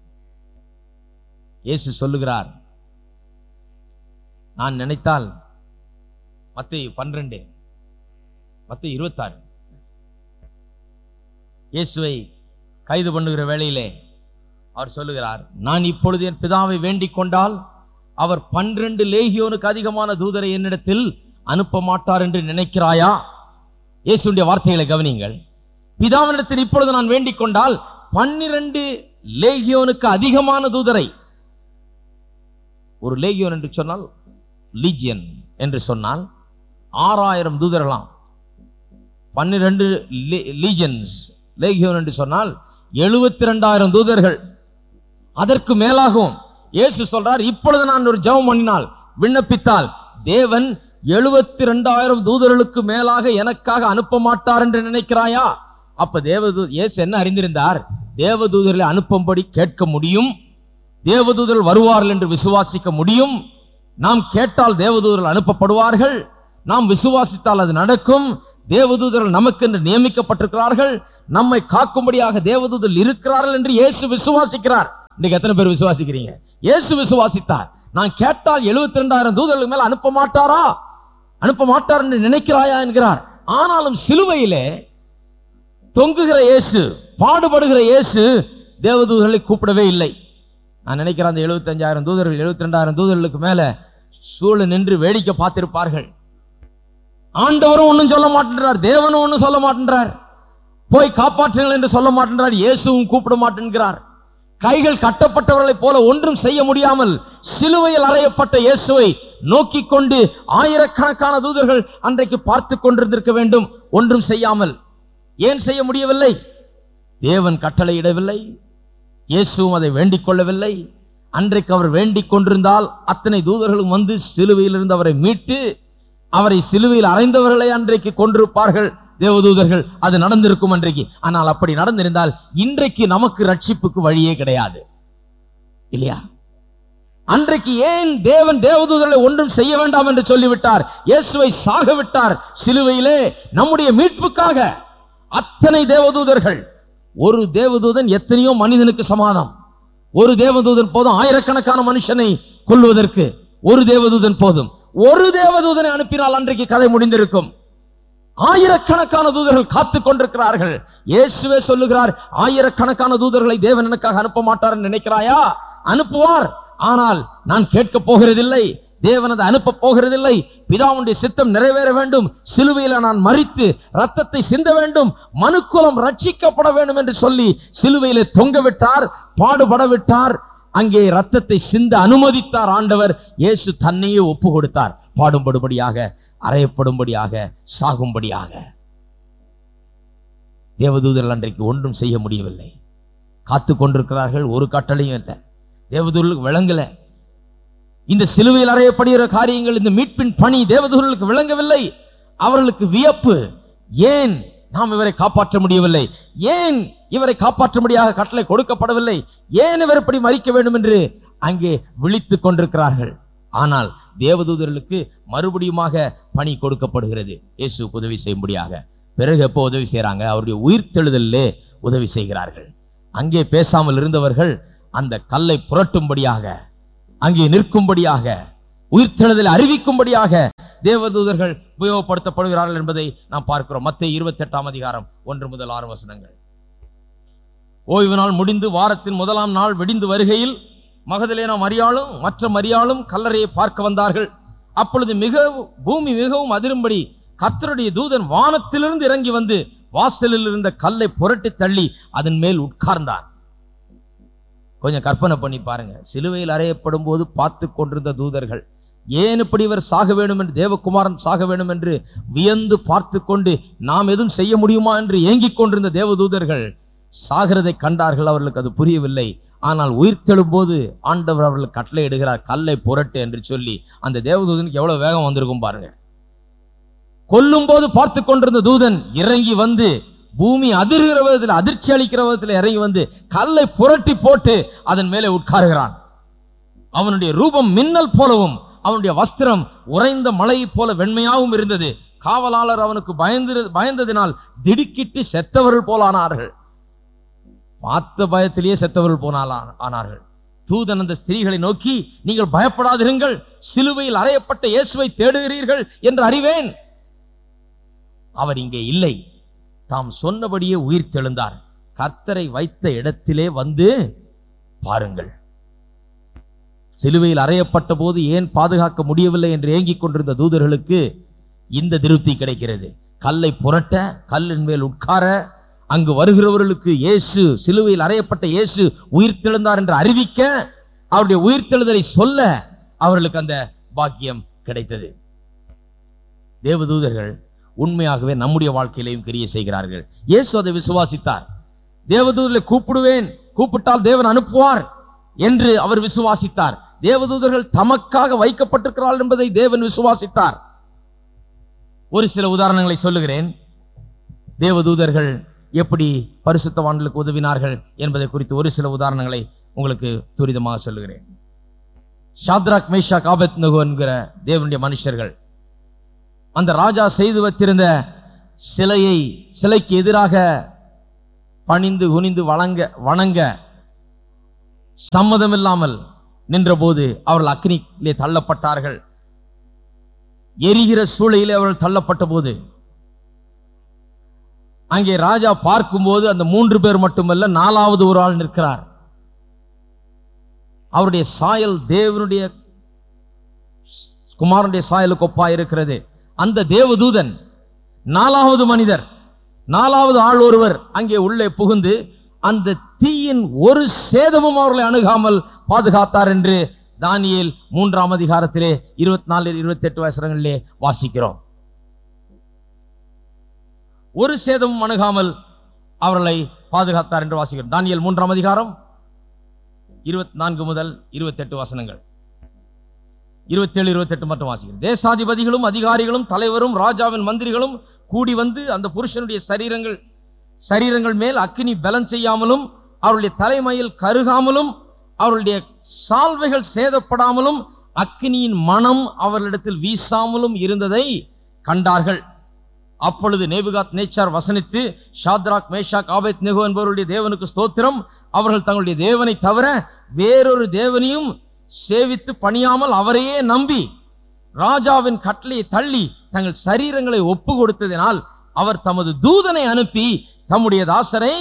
இயேசு சொல்லுகிறார் நான் நினைத்தால் மத்திய பன்னிரண்டு மத்திய இருபத்தாறு இயேசுவை கைது பண்ணுகிற வேளையிலே அவர் சொல்லுகிறார் நான் இப்பொழுது என் பிதாவை வேண்டிக் கொண்டால் அவர் பன்னிரண்டு லேகியோனுக்கு அதிகமான தூதரை என்னிடத்தில் அனுப்ப மாட்டார் என்று நினைக்கிறாயா இயேசுடைய வார்த்தைகளை கவனிங்கள் பிதாவினிடத்தில் இப்பொழுது நான் வேண்டிக் கொண்டால் பன்னிரண்டு லேகியோனுக்கு அதிகமான தூதரை ஒரு லேகியோன் என்று சொன்னால் லீஜியன் என்று சொன்னால் ஆறாயிரம் தூதர்களாம் பன்னிரண்டு லீஜன்ஸ் லேகியோன் என்று சொன்னால் எழுபத்தி ரெண்டாயிரம் தூதர்கள் அதற்கு மேலாகும் இயேசு சொல்றார் இப்பொழுது நான் ஒரு ஜெபம் பண்ணினால் விண்ணப்பித்தால் தேவன் எழுபத்தி ரெண்டாயிரம் தூதர்களுக்கு மேலாக எனக்காக அனுப்ப மாட்டார் என்று நினைக்கிறாயா அப்ப தேவதூ இயேசு என்ன அறிந்திருந்தார் தேவதூதர்களை அனுப்பும்படி கேட்க முடியும் தேவதூதர்கள் வருவார்கள் என்று விசுவாசிக்க முடியும் நாம் கேட்டால் தேவதூதர்கள் அனுப்பப்படுவார்கள் நாம் விசுவாசித்தால் அது நடக்கும் தேவதூதர்கள் நமக்கு என்று நியமிக்கப்பட்டிருக்கிறார்கள் நம்மை காக்கும்படியாக தேவதூதர்கள் இருக்கிறார்கள் என்று இயேசு விசுவாசிக்கிறார் இன்னைக்கு எத்தனை பேர் விசுவாசிக்கிறீங்க இயேசு விசுவாசித்தார் நான் கேட்டால் எழுபத்தி ரெண்டாயிரம் தூதர்களுக்கு மேல அனுப்ப மாட்டாரா அனுப்ப மாட்டார் என்று நினைக்கிறாயா என்கிறார் ஆனாலும் சிலுவையிலே தொங்குகிற இயேசு பாடுபடுகிற இயேசு தேவதூதர்களை கூப்பிடவே இல்லை நான் நினைக்கிறேன் அந்த எழுபத்தஞ்சாயிரம் தூதர்கள் எழுபத்தி ரெண்டாயிரம் தூதர்களுக்கு மேல சூழ நின்று வேடிக்கை பார்த்திருப்பார்கள் ஆண்டவரும் ஒன்றும் சொல்ல மாட்டேன்றார் தேவனும் ஒன்றும் சொல்ல மாட்டேன்றார் போய் காப்பாற்றுங்கள் என்று சொல்ல மாட்டேன்றார் இயேசுவும் கூப்பிட மாட்டேன்கிறார் கைகள் கட்டப்பட்டவர்களைப் போல ஒன்றும் செய்ய முடியாமல் சிலுவையில் அறையப்பட்ட இயேசுவை நோக்கி கொண்டு ஆயிரக்கணக்கான தூதர்கள் அன்றைக்கு பார்த்து கொண்டிருந்திருக்க வேண்டும் ஒன்றும் செய்யாமல் ஏன் செய்ய முடியவில்லை தேவன் கட்டளையிடவில்லை இயேசுவும் அதை வேண்டிக் கொள்ளவில்லை அன்றைக்கு அவர் வேண்டிக் கொண்டிருந்தால் அத்தனை தூதர்களும் வந்து சிலுவையிலிருந்து அவரை மீட்டு அவரை சிலுவையில் அறைந்தவர்களை அன்றைக்கு கொண்டிருப்பார்கள் தேவதூதர்கள் அது நடந்திருக்கும் அன்றைக்கு ஆனால் அப்படி நடந்திருந்தால் இன்றைக்கு நமக்கு ரட்சிப்புக்கு வழியே கிடையாது இல்லையா அன்றைக்கு ஏன் தேவன் தேவதூதர்களை ஒன்றும் செய்ய வேண்டாம் என்று சொல்லிவிட்டார் இயேசுவை சாக விட்டார் சிலுவையிலே நம்முடைய மீட்புக்காக அத்தனை தேவதூதர்கள் ஒரு தேவதூதன் எத்தனையோ மனிதனுக்கு சமாதம் ஒரு தேவதூதன் போதும் ஆயிரக்கணக்கான மனுஷனை கொல்வதற்கு ஒரு தேவதூதன் போதும் ஒரு தேவதூதனை அனுப்பினால் அன்றைக்கு கதை முடிந்திருக்கும் ஆயிரக்கணக்கான தூதர்கள் காத்துக் கொண்டிருக்கிறார்கள் இயேசுவே சொல்லுகிறார் ஆயிரக்கணக்கான தூதர்களை தேவன் எனக்காக அனுப்ப மாட்டார் நினைக்கிறாயா அனுப்புவார் ஆனால் நான் கேட்க போகிறதில்லை தேவன் அதை அனுப்ப போகிறதில்லை பிதாவுடைய சித்தம் நிறைவேற வேண்டும் சிலுவையில நான் மறித்து ரத்தத்தை சிந்த வேண்டும் மனுக்குலம் ரட்சிக்கப்பட வேண்டும் என்று சொல்லி சிலுவையிலே தொங்க விட்டார் பாடுபட விட்டார் அங்கே ரத்தத்தை சிந்த அனுமதித்தார் ஆண்டவர் இயேசு தன்னையே ஒப்பு கொடுத்தார் பாடும்படும்படியாக அறையப்படும்படியாக சாகும்படியாக தேவதூதர்கள் அன்றைக்கு ஒன்றும் செய்ய முடியவில்லை காத்து கொண்டிருக்கிறார்கள் ஒரு கட்டளையும் இல்லை தேவதூதர்களுக்கு விளங்கல இந்த சிலுவையில் அறையப்படுகிற காரியங்கள் இந்த மீட்பின் பணி தேவதூதர்களுக்கு விளங்கவில்லை அவர்களுக்கு வியப்பு ஏன் நாம் இவரை காப்பாற்ற முடியவில்லை ஏன் இவரை காப்பாற்றும்படியாக கட்டளை கொடுக்கப்படவில்லை ஏன் இவர் இப்படி மறிக்க வேண்டும் என்று அங்கே விழித்துக் கொண்டிருக்கிறார்கள் ஆனால் தேவதூதர்களுக்கு மறுபடியுமாக பணி கொடுக்கப்படுகிறது இயேசுவுக்கு உதவி செய்யும்படியாக பிறகு எப்போ உதவி செய்றாங்க அவருடைய உயிர்த்தெழுதலிலே உதவி செய்கிறார்கள் அங்கே பேசாமல் இருந்தவர்கள் அந்த கல்லை புரட்டும்படியாக அங்கே நிற்கும்படியாக உயிர்த்தெழுதலை அறிவிக்கும்படியாக தேவதூதர்கள் உபயோகப்படுத்தப்படுகிறார்கள் என்பதை நாம் பார்க்கிறோம் மத்திய இருபத்தி எட்டாம் அதிகாரம் ஒன்று முதல் ஆறு வசனங்கள் ஓய்வு நாள் முடிந்து வாரத்தின் முதலாம் நாள் வெடிந்து வருகையில் மகதலேனா மரியாளும் மற்ற மரியாளும் கல்லறையை பார்க்க வந்தார்கள் அப்பொழுது மிக பூமி மிகவும் அதிரும்படி கர்த்தருடைய தூதன் வானத்திலிருந்து இறங்கி வந்து வாசலில் இருந்த கல்லை புரட்டி தள்ளி அதன் மேல் உட்கார்ந்தார் கொஞ்சம் கற்பனை பண்ணி பாருங்க சிலுவையில் அறையப்படும் போது பார்த்து கொண்டிருந்த தூதர்கள் ஏன் இப்படி இவர் சாக வேண்டும் என்று தேவகுமாரன் சாக வேண்டும் என்று வியந்து பார்த்து கொண்டு நாம் எதுவும் செய்ய முடியுமா என்று ஏங்கிக் கொண்டிருந்த தேவதூதர்கள் சாகிறதை கண்டார்கள் அவர்களுக்கு அது புரியவில்லை ஆனால் உயிர்த்தெழும் போது ஆண்டவர் அவர்களுக்கு கட்டளை இடுகிறார் கல்லை புரட்டு என்று சொல்லி அந்த தேவதூதனுக்கு எவ்வளவு வேகம் வந்திருக்கும் பாருங்க கொல்லும் போது பார்த்து கொண்டிருந்த தூதன் இறங்கி வந்து பூமி அதிர்கிற விதத்தில் அதிர்ச்சி அளிக்கிற விதத்தில் இறங்கி வந்து கல்லை புரட்டி போட்டு அதன் மேலே உட்காருகிறான் அவனுடைய ரூபம் மின்னல் போலவும் அவனுடைய வஸ்திரம் உறைந்த மலையைப் போல வெண்மையாகவும் இருந்தது காவலாளர் அவனுக்கு பயந்து பயந்ததினால் திடுக்கிட்டு செத்தவர்கள் போலானார்கள் பார்த்த பயத்திலேயே செத்தவர்கள் போனாலா ஆனார்கள் தூதன் அந்த ஸ்திரீகளை நோக்கி நீங்கள் பயப்படாதிருங்கள் சிலுவையில் அறையப்பட்ட இயேசுவை தேடுகிறீர்கள் என்று அறிவேன் அவர் இங்கே இல்லை தாம் சொன்னபடியே உயிர் தெழுந்தார் கர்த்தரை வைத்த இடத்திலே வந்து பாருங்கள் சிலுவையில் அறையப்பட்ட போது ஏன் பாதுகாக்க முடியவில்லை என்று ஏங்கிக் கொண்டிருந்த தூதர்களுக்கு இந்த திருப்தி கிடைக்கிறது கல்லை புரட்ட கல்லின் மேல் உட்கார அங்கு வருகிறவர்களுக்கு இயேசு சிலுவையில் அறையப்பட்ட இயேசு உயிர்த்தெழுந்தார் என்று அறிவிக்க அவருடைய உயிர்த்தெழுதலை சொல்ல அவர்களுக்கு அந்த பாக்கியம் கிடைத்தது தேவதூதர்கள் உண்மையாகவே நம்முடைய வாழ்க்கையிலையும் கிரியை செய்கிறார்கள் இயேசு அதை விசுவாசித்தார் தேவதூதர்களை கூப்பிடுவேன் கூப்பிட்டால் தேவன் அனுப்புவார் என்று அவர் விசுவாசித்தார் தேவதூதர்கள் தமக்காக வைக்கப்பட்டிருக்கிறார்கள் என்பதை தேவன் விசுவாசித்தார் ஒரு சில உதாரணங்களை சொல்லுகிறேன் தேவதூதர்கள் எப்படி பரிசுத்தவான்களுக்கு உதவினார்கள் என்பதை குறித்து ஒரு சில உதாரணங்களை உங்களுக்கு துரிதமாக சொல்லுகிறேன் ஷாத்ராக் மேஷாக் ஆபத் என்கிற தேவனுடைய மனுஷர்கள் அந்த ராஜா செய்து வைத்திருந்த சிலையை சிலைக்கு எதிராக பணிந்து குனிந்து வணங்க வணங்க சம்மதமில்லாமல் நின்றபோது அவர்கள் அக்னியிலே தள்ளப்பட்டார்கள் எரிகிற சூளையிலே அவர்கள் தள்ளப்பட்ட போது அங்கே ராஜா பார்க்கும்போது அந்த மூன்று பேர் மட்டுமல்ல நாலாவது ஒரு ஆள் நிற்கிறார் அவருடைய சாயல் தேவனுடைய குமாரனுடைய சாயலுக்கு ஒப்பா இருக்கிறது அந்த தேவதூதன் நாலாவது மனிதர் நாலாவது ஆள் ஒருவர் அங்கே உள்ளே புகுந்து அந்த தீயின் ஒரு சேதமும் அவர்களை அணுகாமல் பாதுகாத்தார் என்று தானியேல் மூன்றாம் அதிகாரத்திலே இருபத்தி நாலு இருபத்தி எட்டு வசனங்களிலே வாசிக்கிறோம் ஒரு சேதமும் அணுகாமல் அவர்களை பாதுகாத்தார் என்று வாசிக்கிறோம் தானியேல் மூன்றாம் அதிகாரம் இருபத்தி நான்கு முதல் இருபத்தி எட்டு வசனங்கள் இருபத்தேழு இருபத்தெட்டு மட்டும் வாசிக்கிறேன் தேசாதிபதிகளும் அதிகாரிகளும் தலைவரும் ராஜாவின் மந்திரிகளும் கூடி வந்து அந்த புருஷனுடைய சரீரங்கள் சரீரங்கள் மேல் அக்கினி பலன் செய்யாமலும் அவருடைய தலைமையில் கருகாமலும் அவருடைய சால்வைகள் சேதப்படாமலும் அக்கினியின் மனம் அவர்களிடத்தில் வீசாமலும் இருந்ததை கண்டார்கள் அப்பொழுது நேபுகாத் நேச்சார் வசனித்து ஷாத்ராக் மேஷாக் ஆபேத் நெகோ என்பவருடைய தேவனுக்கு ஸ்தோத்திரம் அவர்கள் தங்களுடைய தேவனை தவிர வேறொரு தேவனையும் சேவித்து பணியாமல் அவரையே நம்பி ராஜாவின் கட்டளையை தள்ளி தங்கள் சரீரங்களை ஒப்பு கொடுத்ததினால் அவர் தமது தூதனை அனுப்பி தம்முடைய தாசரை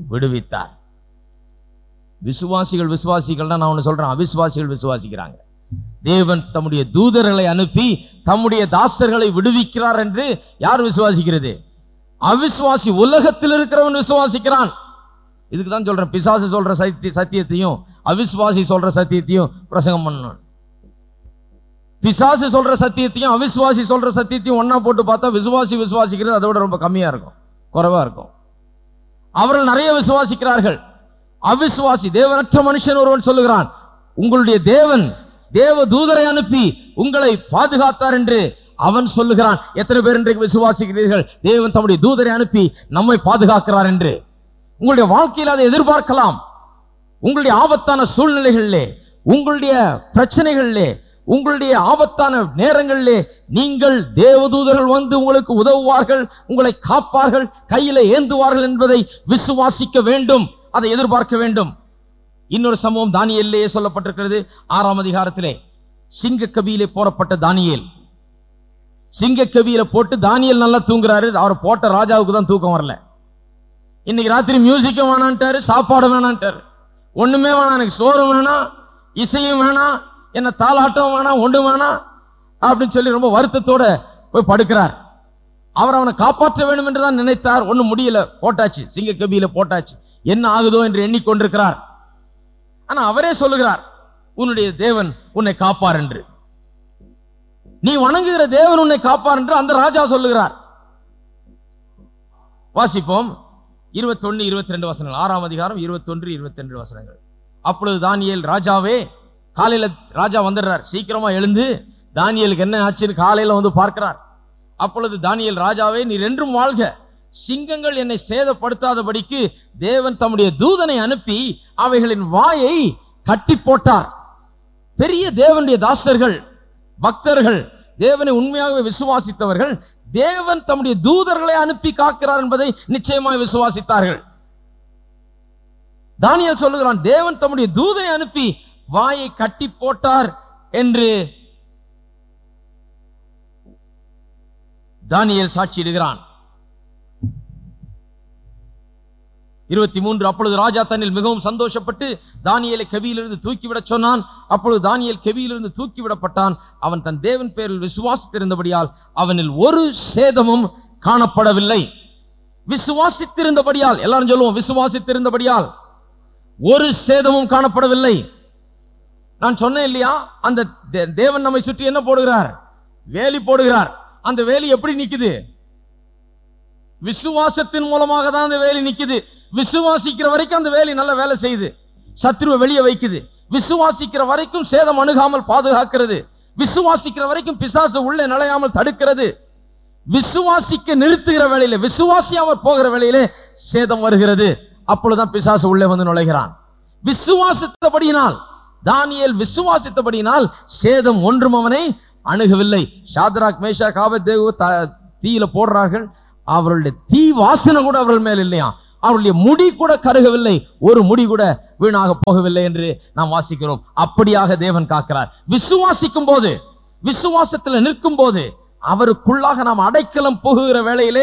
விடுவித்தார் விசுவாசிகள் விசுவாசிகள் நான் ஒன்று சொல்றேன் அவிசுவாசிகள் விசுவாசிக்கிறாங்க தேவன் தம்முடைய தூதர்களை அனுப்பி தம்முடைய தாசர்களை விடுவிக்கிறார் என்று யார் விசுவாசிக்கிறது அவிசுவாசி உலகத்தில் இருக்கிறவன் விசுவாசிக்கிறான் இதுக்கு தான் சொல்றேன் பிசாசு சொல்ற சத்திய சத்தியத்தையும் அவிசுவாசி சொல்ற சத்தியத்தையும் பிரசங்கம் பண்ணணும் பிசாசு சொல்ற சத்தியத்தையும் அவிசுவாசி சொல்ற சத்தியத்தையும் ஒண்ணா போட்டு பார்த்தா விசுவாசி விசுவாசிக்கிறது அதை விட ரொம்ப கம்மியா இருக்கும் குறைவா இருக்கும் அவர்கள் நிறைய விசுவாசிக்கிறார்கள் அவிசுவாசி தேவனற்ற மனுஷன் ஒருவன் சொல்லுகிறான் உங்களுடைய தேவன் தேவ தூதரை அனுப்பி உங்களை பாதுகாத்தார் என்று அவன் சொல்லுகிறான் எத்தனை பேர் இன்றைக்கு விசுவாசிக்கிறீர்கள் தேவன் தம்முடைய தூதரை அனுப்பி நம்மை பாதுகாக்கிறார் என்று உங்களுடைய வாழ்க்கையில் அதை எதிர்பார்க்கலாம் உங்களுடைய ஆபத்தான சூழ்நிலைகளிலே உங்களுடைய பிரச்சனைகளிலே உங்களுடைய ஆபத்தான நேரங்களிலே நீங்கள் தேவதூதர்கள் வந்து உங்களுக்கு உதவுவார்கள் உங்களை காப்பார்கள் கையில ஏந்துவார்கள் என்பதை விசுவாசிக்க வேண்டும் அதை எதிர்பார்க்க வேண்டும் இன்னொரு சம்பவம் தானியேலிலேயே சொல்லப்பட்டிருக்கிறது ஆறாம் அதிகாரத்திலே சிங்க கபியிலே போறப்பட்ட தானியேல் சிங்க கபியில போட்டு தானியேல் நல்லா தூங்குறாரு அவர் போட்ட ராஜாவுக்கு தான் தூக்கம் வரல இன்னைக்கு ராத்திரி மியூசிக்கும் வேணான்ட்டாரு சாப்பாடு வேணான்ட்டாரு ஒண்ணுமே வேணாம் எனக்கு சோறு வேணாம் இசையும் வேணாம் என்ன தாளாட்டம் வேணாம் ஒன்று வேணாம் அப்படின்னு சொல்லி ரொம்ப வருத்தத்தோட போய் படுக்கிறார் அவர் அவனை காப்பாற்ற வேண்டும் என்று தான் நினைத்தார் ஒன்றும் முடியல போட்டாச்சு சிங்க கபியில போட்டாச்சு என்ன ஆகுதோ என்று எண்ணிக்கொண்டிருக்கிறார் ஆனா அவரே சொல்லுகிறார் உன்னுடைய தேவன் உன்னை காப்பார் என்று நீ வணங்குகிற தேவன் உன்னை காப்பார் என்று அந்த ராஜா சொல்லுகிறார் வாசிப்போம் இருபத்தொன்னு இருபத்தி ரெண்டு வசனங்கள் ஆறாம் அதிகாரம் இருபத்தொன்று இருபத்தி ரெண்டு வசனங்கள் அப்பொழுது தானியேல் ராஜாவே காலையில ராஜா வந்துடுறார் சீக்கிரமா எழுந்து தானியேலுக்கு என்ன ஆச்சுன்னு காலையில வந்து பார்க்கிறார் அப்பொழுது தானியேல் ராஜாவே நீர் என்றும் வாழ்க சிங்கங்கள் என்னை சேதப்படுத்தாதபடிக்கு தேவன் தம்முடைய தூதனை அனுப்பி அவைகளின் வாயை கட்டி போட்டார் பெரிய தேவனுடைய தாசர்கள் பக்தர்கள் தேவனை உண்மையாகவே விசுவாசித்தவர்கள் தேவன் தம்முடைய தூதர்களை அனுப்பி காக்கிறார் என்பதை நிச்சயமாய் விசுவாசித்தார்கள் தானியேல் சொல்லுகிறான் தேவன் தம்முடைய தூதனை அனுப்பி வாயை கட்டி போட்டார் என்று தானியேல் சாட்சியிடுகிறான் இருபத்தி மூன்று அப்பொழுது ராஜா தன்னில் மிகவும் சந்தோஷப்பட்டு தானியேலை கெபியிலிருந்து தூக்கிவிடச் சொன்னான் அப்பொழுது தானியேல் கெபியிலிருந்து தூக்கிவிடப்பட்டான் அவன் தன் தேவன் பேரில் விசுவாசித்திருந்தபடியால் அவனில் ஒரு சேதமும் காணப்படவில்லை விசுவாசித்திருந்தபடியால் எல்லாரும் சொல்லுவோம் விசுவாசித்திருந்தபடியால் ஒரு சேதமும் காணப்படவில்லை நான் சொன்னேன் இல்லையா அந்த தே- தேவன் நம்மை சுற்றி என்ன போடுகிறார் வேலி போடுகிறார் அந்த வேலி எப்படி நிக்குது விசுவாசத்தின் மூலமாக தான் அந்த வேலி நிக்குது விசுவாசிக்கிற வரைக்கும் அந்த வேலி நல்ல வேலை செய்யுது சத்ருவை வெளியே வைக்குது விசுவாசிக்கிற வரைக்கும் சேதம் அணுகாமல் பாதுகாக்கிறது விசுவாசிக்கிற வரைக்கும் பிசாசு உள்ளே நுழையாமல் தடுக்கிறது விசுவாசிக்க நிறுத்துகிற வேளையில விசுவாசி அவர் போகிற வேளையிலே சேதம் வருகிறது அப்பொழுதுதான் பிசாசு உள்ளே வந்து நுழைகிறான் விசுவாசித்தபடியினால் தானியேல் விசுவாசித்தபடியினால் சேதம் ஒன்றும் அவனை அணுகவில்லை ஷாத்ராக் மேஷா காபத்தேவு தீயில போடுறார்கள் அவர்களுடைய தீ வாசனை கூட அவர்கள் மேல் இல்லையா அவருடைய முடி கூட கருகவில்லை ஒரு முடி கூட வீணாக போகவில்லை என்று நாம் வாசிக்கிறோம் அப்படியாக தேவன் காக்கிறார் விசுவாசிக்கும் போது விசுவாசத்தில் நிற்கும் போது அவருக்குள்ளாக நாம் அடைக்கலம் புகுகிற வேளையிலே